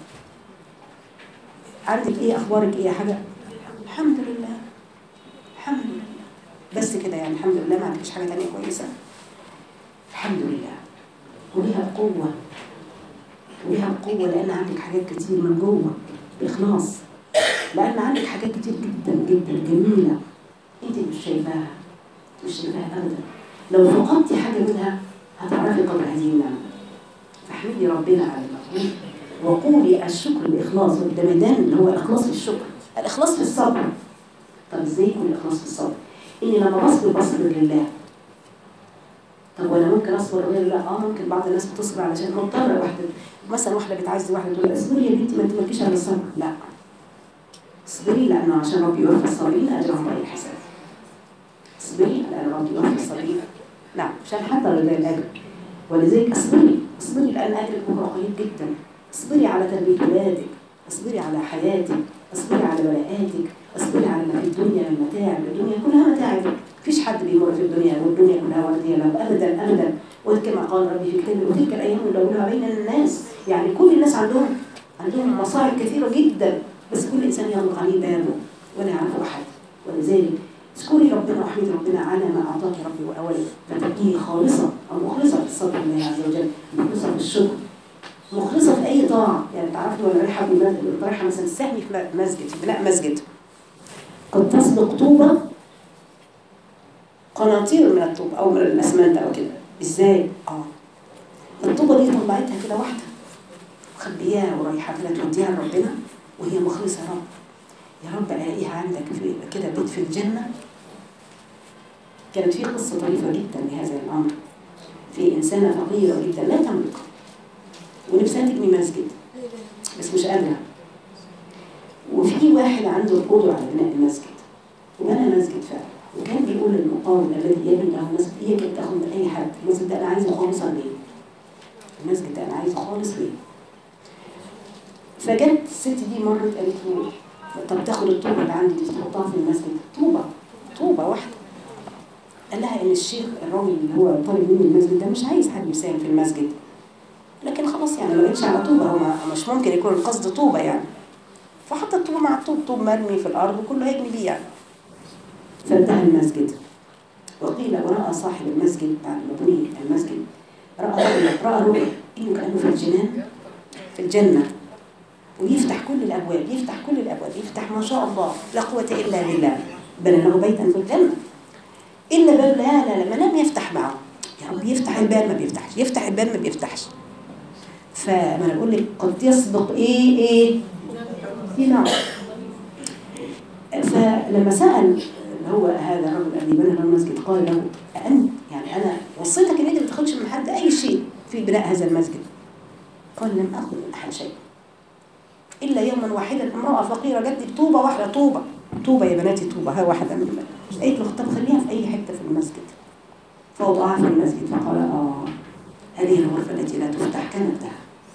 عندك ايه اخبارك ايه يا حاجه الحمد لله الحمد لله بس كده يعني الحمد لله ما عندكش حاجه تانية كويسه الحمد لله وليها قوه وليها قوه لان عندك حاجات كتير من جوه باخلاص لان عندك حاجات كتير جدا جدا جميله انت مش شايفاها مش شايفاها ابدا لو فقدتي حاجه منها هتعرفي قدر هذه النعمه فاحمدي ربنا على المفهوم وقولي الشكر الإخلاص والدمدان اللي هو الإخلاص في الشكر الإخلاص في الصبر طب إزاي يكون الإخلاص في الصبر؟ إني لما بصبر بصبر لله طب وأنا ممكن أصبر غير لا آه ممكن بعض الناس بتصبر علشان مضطرة واحدة مثلا واحدة بتعزي واحدة تقول اصبري يا بنتي ما انت مالكيش على الصبر لا اصبري لأنه عشان ربي يوفي الصابرين أجرهم بغير حساب اصبري لأن ربي يوفي الصابرين نعم عشان حتى رضا الأجر ولذلك اصبري اصبري لأن أجرك بكرة قريب جدا اصبري على تربية ولادك اصبري على حياتك اصبري على بلاءاتك اصبري على ما في الدنيا من متاعب الدنيا كلها متاعب مفيش حد بيمر في الدنيا والدنيا كلها ورديه له ابدا ابدا وكما قال ربي في كتابه وتلك الايام نداولها بين الناس يعني كل الناس عندهم عندهم مصاعب كثيره جدا بس كل انسان يغلق عليه بابه ولا يعرفه احد ولذلك اذكري ربنا واحمدي ربنا على ما اعطاك ربي واولك فتبقي خالصه او مخلصه في الصبر لله عز وجل مخلصه في الشكر مخلصه في اي طاعه يعني تعرفي وانا رايحه بمسجد رايحه مثلا سهمي في مسجد في بناء مسجد قد تسبق طوبه قناطير من الطوب او من الاسمنت او كده ازاي اه الطوبه دي طلعتها كده واحده مخبياها ورايحه كده توديها لربنا وهي مخلصه يا رب يا رب الاقيها عندك في كده بيت في الجنه كانت في قصه طريفه جدا لهذا الامر في انسانه فقيره جدا لا تملك ونفسها تبني مسجد بس مش قادره وفي واحد عنده القدره على بناء المسجد وبنى مسجد فعلا وكان بيقول للمقاول الذي يبني له مسجد هي كانت تاخد من اي حد المسجد ده انا عايزه خالصا ليه المسجد ده انا عايزه خالص ليه فجت الست دي مرت قالت له طب تاخد الطوبه اللي عندي دي تحطها في المسجد طوبه طوبه واحده قال لها ان الشيخ الراجل اللي هو طالب مني المسجد ده مش عايز حد يساهم في المسجد لكن خلاص يعني ما جتش على طوبه هو ما- مش ممكن يكون القصد طوبه يعني فحط الطوبه مع الطوب طوب مرمي في الارض وكله هيبني بيه يعني فانتهى المسجد وقيل وراى صاحب المسجد بعد ما بني المسجد راى رؤيا راى رؤيا انه كانه في الجنان في الجنه ويفتح كل الابواب يفتح كل الابواب يفتح ما شاء الله لا قوه الا بالله بنى له بيتا في الجنه الا باب لا لا لا ما لم يفتح معه يا رب يفتح الباب ما بيفتحش يفتح الباب ما بيفتحش فما انا بقول لك قد يسبق ايه ايه في نعم فلما سال اللي هو هذا الرجل الذي بنى له المسجد قال له أأنت يعني انا وصيتك ان انت ما تاخدش من حد اي شيء في بناء هذا المسجد قال لم اخذ من احد شيء الا يوما واحدا امراه فقيره جت لي طوبه واحده طوبه طوبه يا بناتي طوبه ها واحده من المسجد قالت له طب خليها في اي حته في المسجد فوضعها في المسجد فقال اه هذه الغرفه التي لا تفتح كنبتها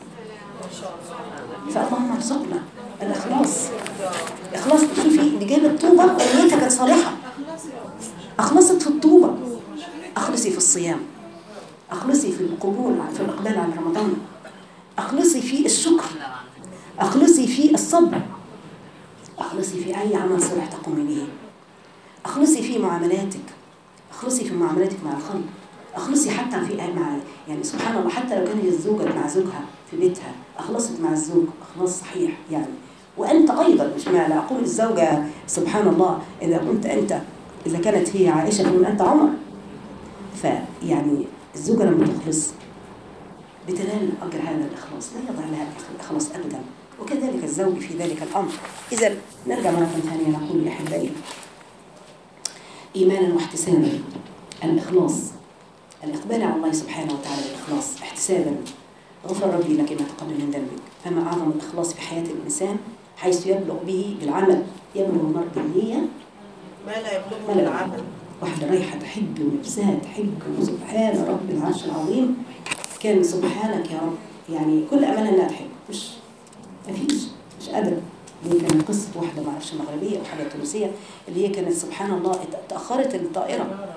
فاللهم ارزقنا الاخلاص اخلاص شوفي اللي جاب الطوبه نيتها كانت صالحه اخلصت في الطوبه اخلصي في الصيام اخلصي في القبول في الاقبال على رمضان اخلصي في الشكر اخلصي في الصبر اخلصي في اي عمل صالح تقومي به اخلصي في معاملاتك اخلصي في معاملاتك مع الخلق اخلصي حتى في مع يعني سبحان الله حتى لو كانت الزوجة مع زوجها في بيتها اخلصت مع الزوج اخلاص صحيح يعني وانت ايضا مش ما لا اقول الزوجة سبحان الله اذا كنت انت اذا كانت هي عائشة فمن انت عمر فيعني الزوجة لما تخلص بتنال اجر هذا الاخلاص لا يضع لها الاخلاص ابدا وكذلك الزوج في ذلك الامر اذا نرجع مره ثانيه نقول يا احبائي ايمانا واحتسابا الاخلاص الاقبال على الله سبحانه وتعالى بالاخلاص احتسابا غفر ربي لك ما تقبل من ذنبك فما اعظم الاخلاص في حياه الانسان حيث يبلغ به بالعمل يبلغ المرء بالنيه ما لا يبلغه ما لا العمل واحدة رايحة تحج ونفسها تحج وسبحان رب العرش العظيم كان سبحانك يا رب يعني كل أملها إنها تحج مش مفيش مش قادرة دي كانت قصة واحدة معرفش مغربية أو حاجة تونسية اللي هي كانت سبحان الله ات- اتأخرت الطائرة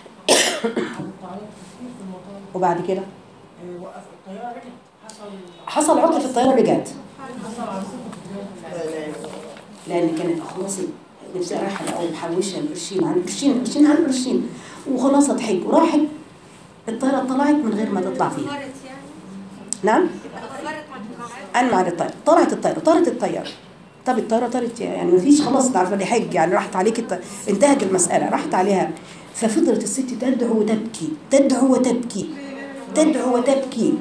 وبعد كده وقف الطياره رجعت حصل حصل عطل في الطيارة رجعت حصل عاصفه لا لا لأن كانت أخلاصي نفسها رايحة أو محوشة القرشين عن القرشين القرشين عن القرشين وخلاص هتحج وراحت الطيارة طلعت من غير ما تطلع فيها أخرت يعني نعم أخرت عن الموعد عن ميعاد الطيارة طلعت الطيارة طارت الطيارة طب الطيارة طارت يعني مفيش خلاص انت عارفة دي حج يعني راحت عليك الط... انتهت المسألة راحت عليها ففضلت الست تدعو وتبكي تدعو وتبكي تدعو وتبكي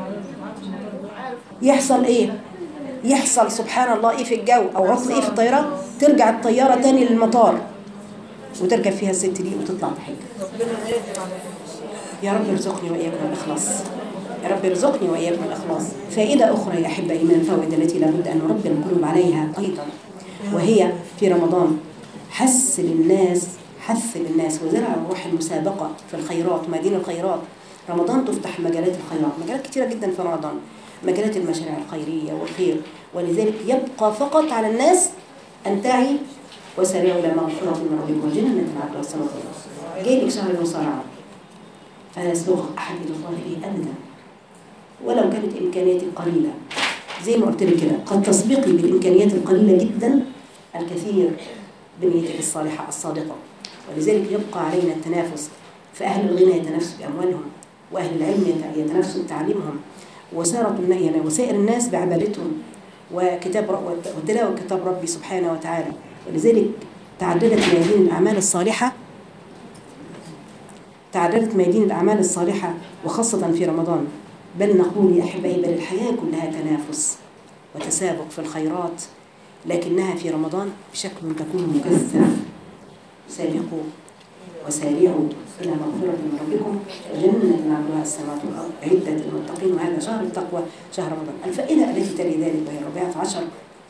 يحصل ايه يحصل سبحان الله ايه في الجو او عطل ايه في الطيارة ترجع الطيارة تاني للمطار وتركب فيها الست دي وتطلع تحج ربنا قادر على يا رب ارزقني واياكم الاخلاص يا رب ارزقني واياكم الاخلاص فائده اخرى يا احبائي من الفوائد التي لابد ان نربي القلوب عليها ايضا وهي في رمضان حث للناس حث للناس وزرع روح المسابقه في الخيرات مدينه الخيرات رمضان تفتح مجالات الخيرات مجالات كثيره جدا في رمضان مجالات المشاريع الخيريه والخير ولذلك يبقى فقط على الناس ان تعي وسارعوا الى مغفره من ربكم وجنه عرضها السماوات والارض جاي لك شهر المصارعه فلا يسبق احد الى الله فيه ابدا ولو كانت امكانياتي قليله زي ما قلت لك كده قد تسبقي بالامكانيات القليله جدا الكثير بنيتك الصالحه الصادقه ولذلك يبقى علينا التنافس فاهل الغنى يتنافسوا باموالهم واهل العلم يت- يتنافسوا بتعليمهم وسارة يعني وسائر الناس بعبادتهم وكتاب رب وتلاوة كتاب ربي سبحانه وتعالى ولذلك تعددت ميادين الأعمال الصالحة تعددت ميادين الأعمال الصالحة وخاصة في رمضان بل نقول يا أحبائي بل الحياة كلها تنافس وتسابق في الخيرات لكنها في رمضان بشكل تكون مكثف سابقوا وسارعوا إلى مغفرة من ربكم وجنة عرضها السماوات والأرض عدة للمتقين وهذا شهر التقوى شهر رمضان الفائدة التي تلي ذلك وهي الرابعة عشر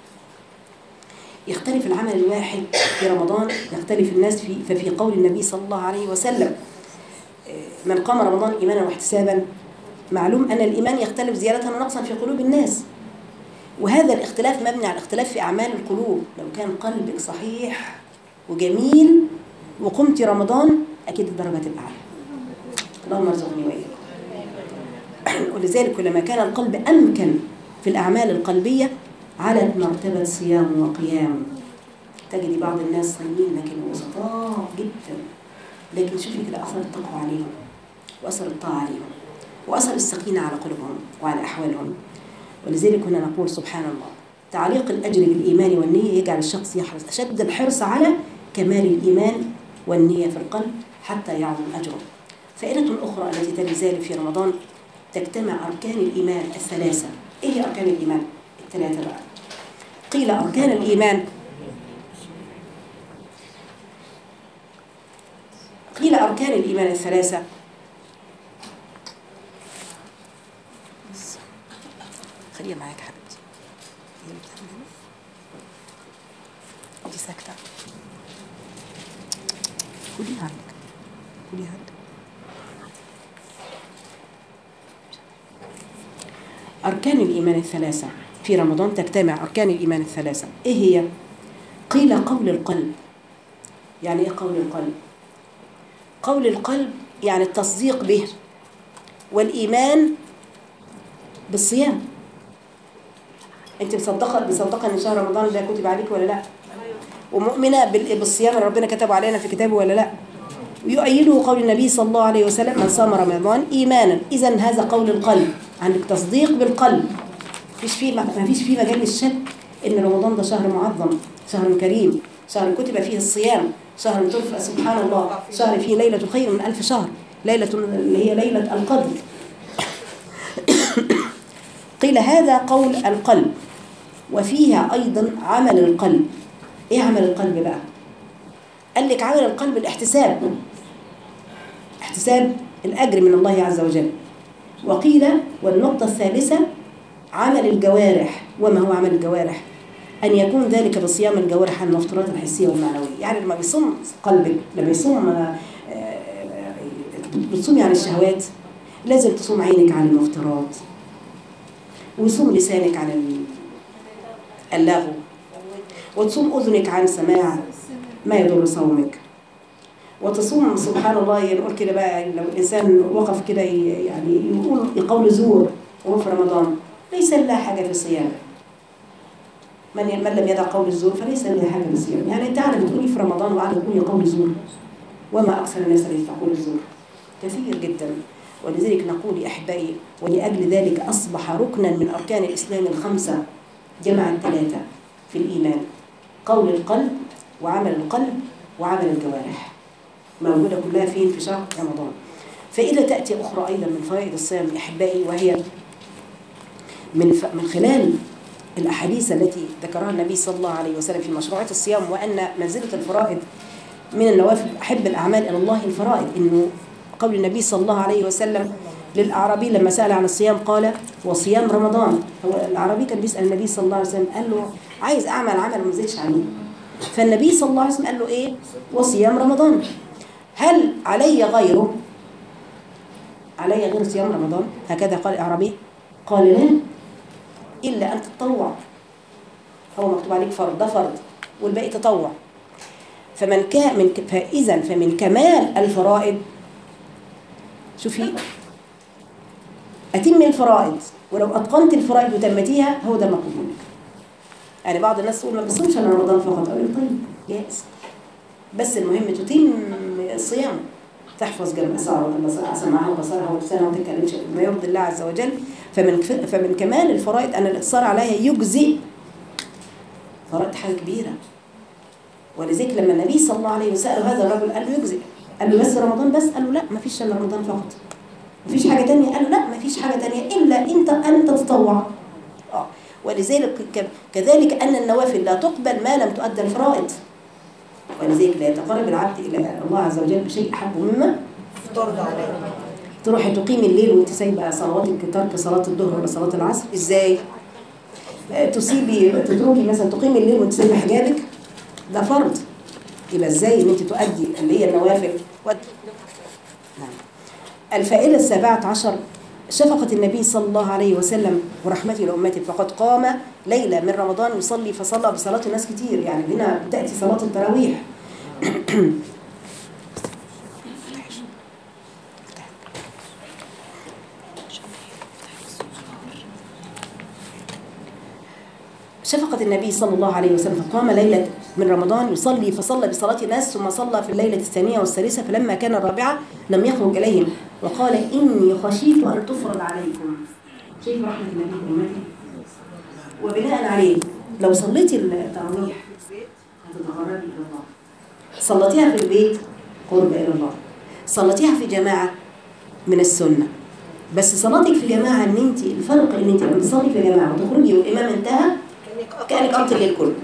يختلف العمل الواحد في رمضان يختلف الناس في ففي قول النبي صلى الله عليه وسلم آه، من قام رمضان إيمانا واحتسابا معلوم أن الإيمان يختلف زيادة ونقصا في قلوب الناس وهذا الاختلاف مبني على الاختلاف في أعمال القلوب لو كان قلبك صحيح وجميل وقمت رمضان أكيد الدرجة تبقى أعلى اللهم ارزقني وإياكم ولذلك كلما كان القلب أمكن في الأعمال القلبية علت مرتبة صيام وقيام تجد بعض الناس صايمين لكن وسطاء جدا لكن شوفي كده أثر التقوى عليهم وأثر الطاعة عليهم وأثر السكينة على قلوبهم وعلى أحوالهم ولذلك كنا نقول سبحان الله تعليق الأجر بالإيمان والنية يجعل الشخص يحرص أشد الحرص على كمال الإيمان والنية في القلب حتى يعظم أجره فائدة أخرى التي تلي ذلك في رمضان تجتمع أركان الإيمان الثلاثة إيه هي أركان الإيمان؟ الثلاثة بقى قيل أركان الإيمان قيل أركان الإيمان الثلاثة خليها معاك حبيبتي هي اللي بتعمل هنا. دي ساكتة خديها عنك خديها عنك أركان الإيمان الثلاثة في رمضان تجتمع أركان الإيمان الثلاثة إيه هي؟ قيل قول القلب يعني إيه قول القلب؟ قول القلب يعني التصديق به والإيمان بالصيام أنت مصدقة مصدقة إن شهر رمضان ده كتب عليك ولا لأ؟ ومؤمنة بال- بالصيام اللي ربنا كتبه علينا في كتابه ولا لأ؟ ويؤيده قول النبي صلى الله عليه وسلم من صام رمضان إيمانا إذا هذا قول القلب عندك تصديق بالقلب مفيش فيه ما فيش فيه مجال للشك إن رمضان ده شهر معظم شهر كريم شهر كتب فيه الصيام شهر ترفع سبحان الله شهر فيه ليلة خير من ألف شهر ليلة اللي هي ليلة القدر قيل هذا قول القلب وفيها أيضا عمل القلب إيه عمل القلب بقى قال لك عمل القلب الاحتساب احتساب الأجر من الله عز وجل وقيل والنقطة الثالثة عمل الجوارح وما هو عمل الجوارح أن يكون ذلك بصيام الجوارح عن المفطرات الحسية والمعنوية يعني لما بيصوم قلبك لما يصوم آه، آه، بتصومي عن الشهوات لازم تصوم عينك عن المفطرات ويصوم لسانك عن ال- اللغو وتصوم أذنك عن سماع ما يضر صومك وتصوم سبحان الله يقول كده بقى لو الإنسان وقف كده ي- يعني يقول يقول زور وهو في رمضان ليس لله حاجة في صيامه من من لم يدع قول الزور فليس لله حاجة في صيامه يعني أنت قاعدة بتقولي في رمضان وقاعدة تقولي قول زور وما أكثر الناس التي تقول الزور كثير جدا ولذلك نقول يا أحبائي ولأجل ذلك أصبح ركنا من أركان الإسلام الخمسة جمع الثلاثة في الإيمان قول القلب وعمل القلب وعمل الجوارح موجودة كلها فين في شهر رمضان فإذا تأتي أخرى أيضا من فوائد الصيام أحبائي وهي من ف... من خلال الأحاديث التي ذكرها النبي صلى الله عليه وسلم في مشروعات الصيام وأن منزلة الفرائض من النوافل أحب الأعمال إلى الله الفرائض إنه قول النبي صلى الله عليه وسلم للأعرابي لما سأل عن الصيام قال وصيام رمضان هو الأعرابي كان بيسأل النبي صلى الله عليه وسلم قال له عايز أعمل عمل ما زيدش عليه فالنبي صلى الله عليه وسلم قال له إيه وصيام رمضان هل علي غيره علي غير صيام رمضان هكذا قال الأعرابي قال لا إلا أن تتطوع هو مكتوب عليك فرض ده فرض والباقي تطوع فمن كان من ك- فإذا فمن كمال الفرائض شوفي أتم الفرائض ولو أتقنت الفرائض وتمتيها هو ده المطلوب منك يعني بعض الناس تقول ما بصومش انا رمضان فقط اقول طيب جائز بس المهم تتم الصيام تحفظ جنب سمعها سمعها وبصرها ولسانها وما تتكلمش ما يرضي الله عز وجل فمن ف- فمن كمال الفرائض ان الاقتصار عليها يجزئ فرائض حاجه كبيره ولذلك لما النبي صلى الله عليه وسلم سأله هذا الرجل قال له يجزئ قال له بس رمضان بس قال له لا ما فيش الا رمضان فقط ما فيش حاجه تانية قال له لا ما فيش حاجه تانية الا انت ان تتطوع اه ولذلك ك- كذلك ان النوافل لا تقبل ما لم تؤدى الفرائض ولذلك لا يتقرب العبد الى الله عز وجل بشيء احب مما ترضى عليه تروحي تقيمي الليل وانت سايبه صلواتك ترك صلاه الظهر ولا صلاه العصر ازاي آه، تسيبي تتركي مثلا تقيمي الليل وانت سايبه حجابك ده فرض يبقى ازاي ان انت تؤدي اللي هي النوافل ود- نعم. الفائده السابعه عشر شفقة النبي صلى الله عليه وسلم ورحمته لأمته فقد قام ليلة من رمضان يصلي فصلى بصلاة ناس كتير يعني هنا تأتي صلاة التراويح شفقة النبي صلى الله عليه وسلم فقام ليلة من رمضان يصلي فصلى بصلاة الناس ثم صلى في الليلة الثانية والثالثة فلما كان الرابعة لم يخرج إليهم وقال إني خشيت أن تفرض عليكم شايف رحمة النبي بأمته وبناء عليه لو صليتي التراويح هتتغربي إلى الله صليتيها في البيت قرب إلى الله صليتيها في جماعة من السنة بس صلاتك في جماعة ان انت الفرق ان انت لما تصلي في جماعة وتخرجي والامام انتهى كأنك كانك قمت الليل كله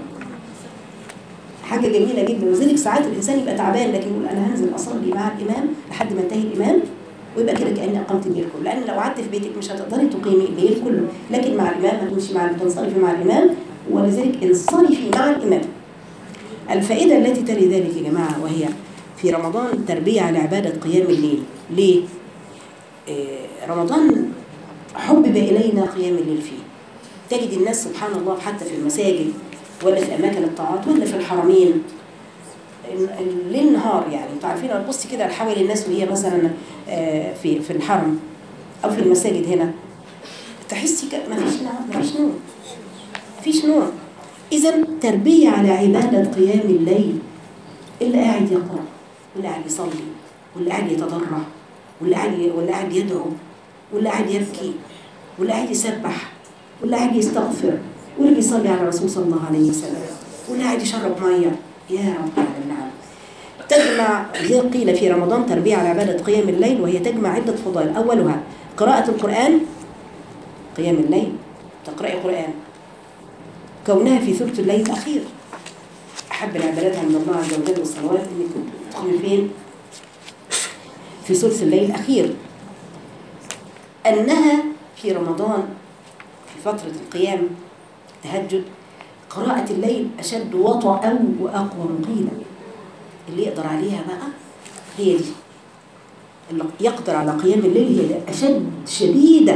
حاجه جميله جدا ولذلك ساعات الانسان يبقى تعبان لكن يقول انا هنزل اصلي مع الامام لحد ما انتهي الامام ويبقى كده كاني اقمت الليل كله لان لو قعدت في بيتك مش هتقدري تقيمي الليل كله لكن مع الامام هتمشي مع تنصرفي مع الامام ولذلك انصرفي مع الامام الفائده التي تلي ذلك يا جماعه وهي في رمضان التربيه على عباده قيام الليل ليه آه، رمضان حبب الينا قيام الليل فيه تجد الناس سبحان الله حتى في المساجد ولا في اماكن الطاعات ولا في الحرمين ال- ال- ليل نهار يعني انتوا عارفين انا ببص كده حوالي الناس وهي مثلا آه، في في الحرم او في المساجد هنا تحسي ك- ما فيش نوم ما فيش نوم ما فيش نوم اذا تربيه على عباده قيام الليل اللي قاعد يقرا واللي قاعد يصلي واللي قاعد يتضرع واللي قاعد ي- واللي قاعد يدعو واللي قاعد يبكي واللي قاعد يسبح واللي قاعد يستغفر واللي بيصلي على الرسول صلى الله عليه وسلم واللي قاعد يشرب ميه يا رب العالمين تجمع زي قيل في رمضان تربية على عبادة قيام الليل وهي تجمع عدة فضائل أولها قراءة القرآن قيام الليل تقرأي قرآن كونها في ثلث الليل الأخير أحب العبادات عند الله عز وجل والصلوات إنك تدخلي فين في ثلث الليل الأخير أنها في رمضان في فترة القيام تهجد قراءة الليل أشد وطئا وأقوى قيلا اللي يقدر عليها بقى هي دي اللي يقدر على قيام الليل هي دي أشد شديدة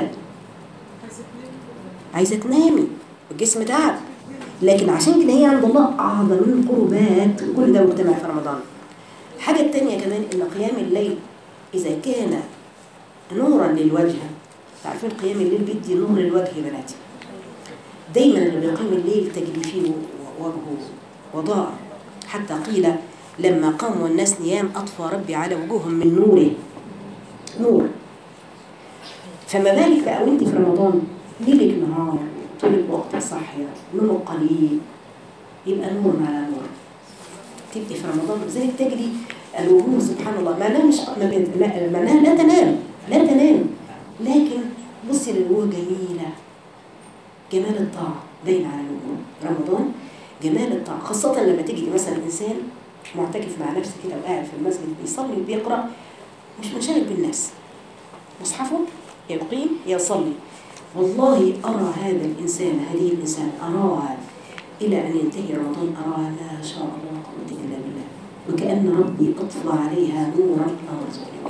عايزة تنامي والجسم تعب لكن عشان كده هي عند الله أعظم من قربات وكل ده مجتمع في رمضان الحاجة التانية كمان إن قيام الليل إذا كان نورا للوجه تعرفين قيام الليل بيدي نور للوجه يا بناتي دايما اللي بيقيم الليل تجري فيه وجهه وضاء حتى قيل لما قاموا والناس نيام أطفى ربي على وجوههم من نوره نور فما بالك بقى وانت في رمضان ليلك نهار طول الوقت صاحية نوم قليل يبقى نور على نور تبقي في رمضان لذلك تجري الوجوه سبحان الله معناها مش ما بين- لا- معناها لا تنام لا تنام لكن بصي للوجوه جميلة جمال الطاعة باين على الوجوه رمضان جمال الطاعة خاصة لما تجي مثلا إنسان معتكف مع نفسه كده وقاعد في المسجد بيصلي وبيقرأ مش منشغل بالناس مصحفه يقيم يصلي والله أرى هذا الإنسان هذه الإنسان أراها إلى أن ينتهي رمضان أراها ما شاء الله لا قوة إلا بالله وكأن ربي أطلع عليها نورا لا رزقني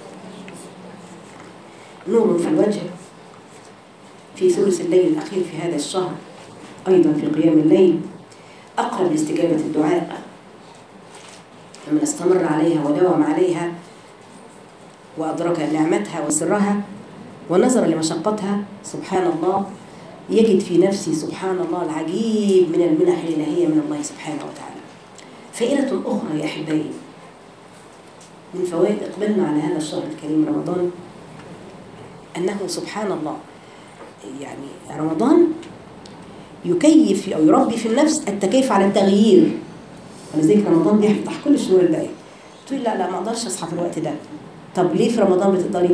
نور في الوجه في ثلث الليل الأخير في هذا الشهر أيضا في قيام الليل أقرب لاستجابة الدعاء فمن استمر عليها وداوم عليها وأدرك نعمتها وسرها ونظر لمشقتها سبحان الله يجد في نفسه سبحان الله العجيب من المنح الإلهية من الله سبحانه وتعالى فائدة أخرى يا أحبائي من فوائد إقبالنا على هذا الشهر الكريم رمضان أنه سبحان الله يعني رمضان يكيف أو يربي في النفس التكيف على التغيير ولذلك رمضان بيفتح كل الشهور الباقية تقول لا لا ما اقدرش اصحى في الوقت ده طب ليه في رمضان بتقدري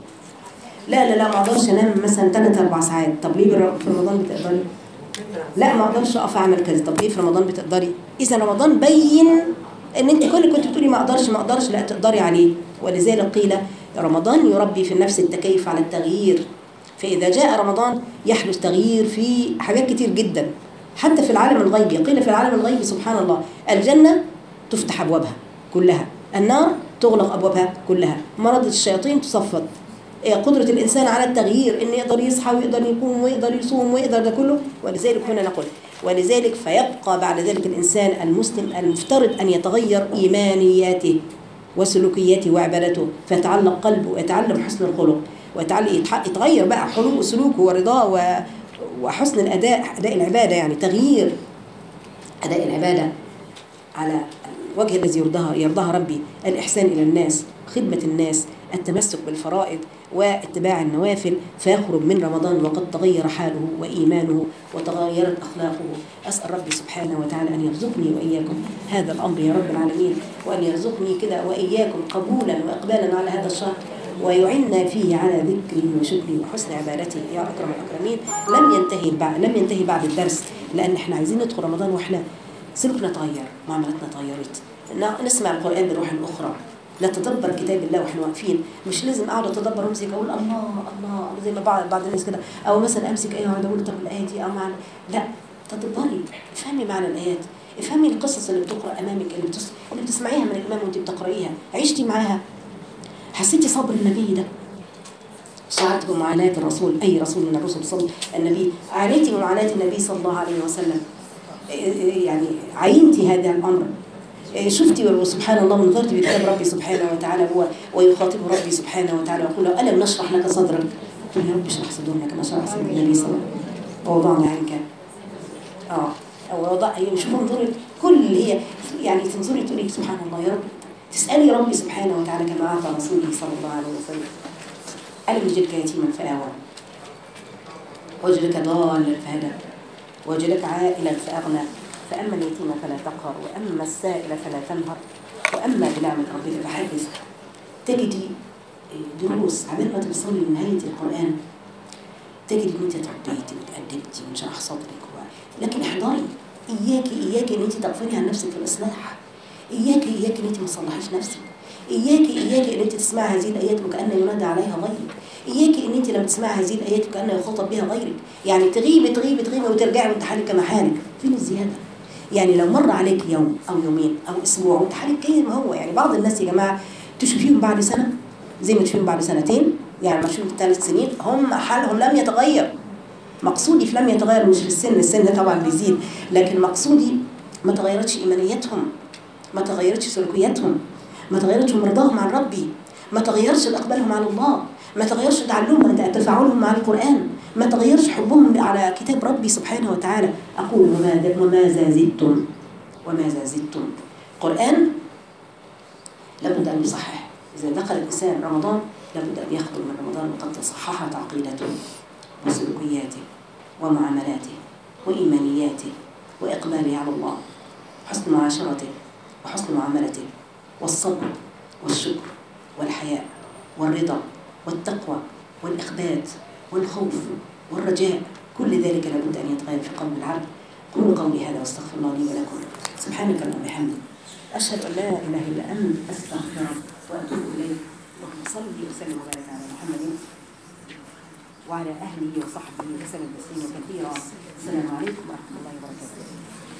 لا لا لا ما اقدرش انام مثلا 3 4 ساعات طب ليه بر- في رمضان بتقدري لا ما اقدرش اقف اعمل كذا طب ليه في رمضان بتقدري اذا رمضان بين ان انت كل اللي كنت بتقولي ما اقدرش ما اقدرش لا تقدري عليه ولذلك قيل رمضان يربي في النفس التكيف على التغيير فاذا جاء رمضان يحدث تغيير في حاجات كتير جدا حتى في العالم الغيبي قيل في العالم الغيبي سبحان الله الجنه تفتح ابوابها كلها النار تغلق ابوابها كلها مرض الشياطين تصفد إيه قدرة الإنسان على التغيير إن يقدر يصحى ويقدر يقوم ويقدر يصوم ويقدر ده كله ولذلك هنا نقول ولذلك فيبقى بعد ذلك الإنسان المسلم المفترض أن يتغير إيمانياته وسلوكياته وعبادته فيتعلق قلبه ويتعلم حسن الخلق ويتعلق يتح- يتغير بقى حلو سلوكه ورضاه و- وحسن الأداء أداء العبادة يعني تغيير أداء العبادة على الوجه الذي يرضاها يرضاها ربي الإحسان إلى الناس خدمة الناس التمسك بالفرائض واتباع النوافل فيخرج من رمضان وقد تغير حاله وإيمانه وتغيرت أخلاقه أسأل ربي سبحانه وتعالى أن يرزقني وإياكم هذا الأمر يا رب العالمين وأن يرزقني كده وإياكم قبولا وإقبالا على هذا الشهر ويعنا فيه على ذكره وشكره وحسن عبادته يا أكرم الأكرمين لم ينتهي بعد لم ينتهي بعد الدرس لأن احنا عايزين ندخل رمضان واحنا سلوكنا تغير معاملاتنا تغيرت ن- نسمع القرآن بروح أخرى نتدبر كتاب الله واحنا واقفين مش لازم اقعد اتدبر وامسك اقول الله الله زي ما بعض بعض الناس كده او مثلا امسك ايه واقعد اقول طب الايه دي او معنى لا تدبري افهمي معنى الايات افهمي القصص اللي بتقرا امامك اللي, بتس... اللي بتسمعيها من الامام وانت بتقرايها عشتي معاها حسيتي صبر النبي ده شعرت بمعاناة الرسول أي رسول من الرسل صلى النبي عانيتي بمعاناة النبي صلى الله عليه وسلم يعني عينتي هذا الأمر شفتي سبحان الله ونظرت بكتاب ربي سبحانه وتعالى هو ويخاطب ربي سبحانه وتعالى ويقول له ألم نشرح لك صدرك قل يا رب اشرح صدورنا كما شرح صدر النبي صلى الله عليه وسلم ووضعنا عنك اه او وضع هي مش انظري كل اللي هي يعني تنظري تقولي سبحان الله يا رب تسألي ربي سبحانه وتعالى كما أعطى رسوله صلى الله عليه وسلم ألم يجدك يتيما فآوى وجدك ضالا فهدى وجدك عائلا فأغنى فأما اليتيم فلا تقهر وأما السائل فلا تنهر وأما بنعمة ربك فحدث تجدي دروس عبال ما توصلي لنهاية القرآن تجدي ان انت تربيتي وتأدبتي وانشرح صدرك و... لكن احضري اياكي اياكي ان انت تغفري عن نفسك في الاصلاح اياكي اياكي ان انت ما تصلحيش نفسك اياكي اياكي ان انت تسمعي هذه الايات وكأن ينادى عليها غيرك اياكي ان انت لما تسمعي هذه الايات وكأن يخاطب بها غيرك يعني تغيبي تغيبي تغيبي وترجعي وانت حالك كما حالك فين الزياده يعني لو مر عليك يوم او يومين او اسبوع وانت حالك زي ما هو يعني بعض الناس يا جماعه تشوفيهم بعد سنه زي ما تشوفيهم بعد سنتين يعني ما تشوفيهم ثلاث سنين هم حالهم لم يتغير مقصودي في لم يتغير مش في السن السن طبعا بيزيد لكن مقصودي ما تغيرتش ايمانياتهم ما تغيرتش سلوكياتهم ما تغيرتش رضاهم عن ربي ما تغيرش اقبالهم على الله ما تغيرش تعلمهم تفاعلهم مع القران ما تغيرش حبهم على كتاب ربي سبحانه وتعالى اقول وماذا وماذا زدتم وماذا زدتم قران لابد ان يصحح اذا دخل الانسان رمضان لابد ان يخرج من رمضان وقد تصححت عقيدته وسلوكياته ومعاملاته وإيمانياته وإقباله على الله حسن معاشرته وحسن معاملته والصبر والشكر والحياء والرضا والتقوى والإخبات والخوف والرجاء كل ذلك لابد أن يتغير في قلب العبد قولوا قولي هذا واستغفر الله لي ولكم سبحانك اللهم وبحمدك أشهد أن لا إله إلا أنت أستغفرك وأتوب إليك اللهم صل وسلم وبارك على محمد وعلى أهله وصحبه وسلم تسليما كثيرا السلام عليكم ورحمة الله وبركاته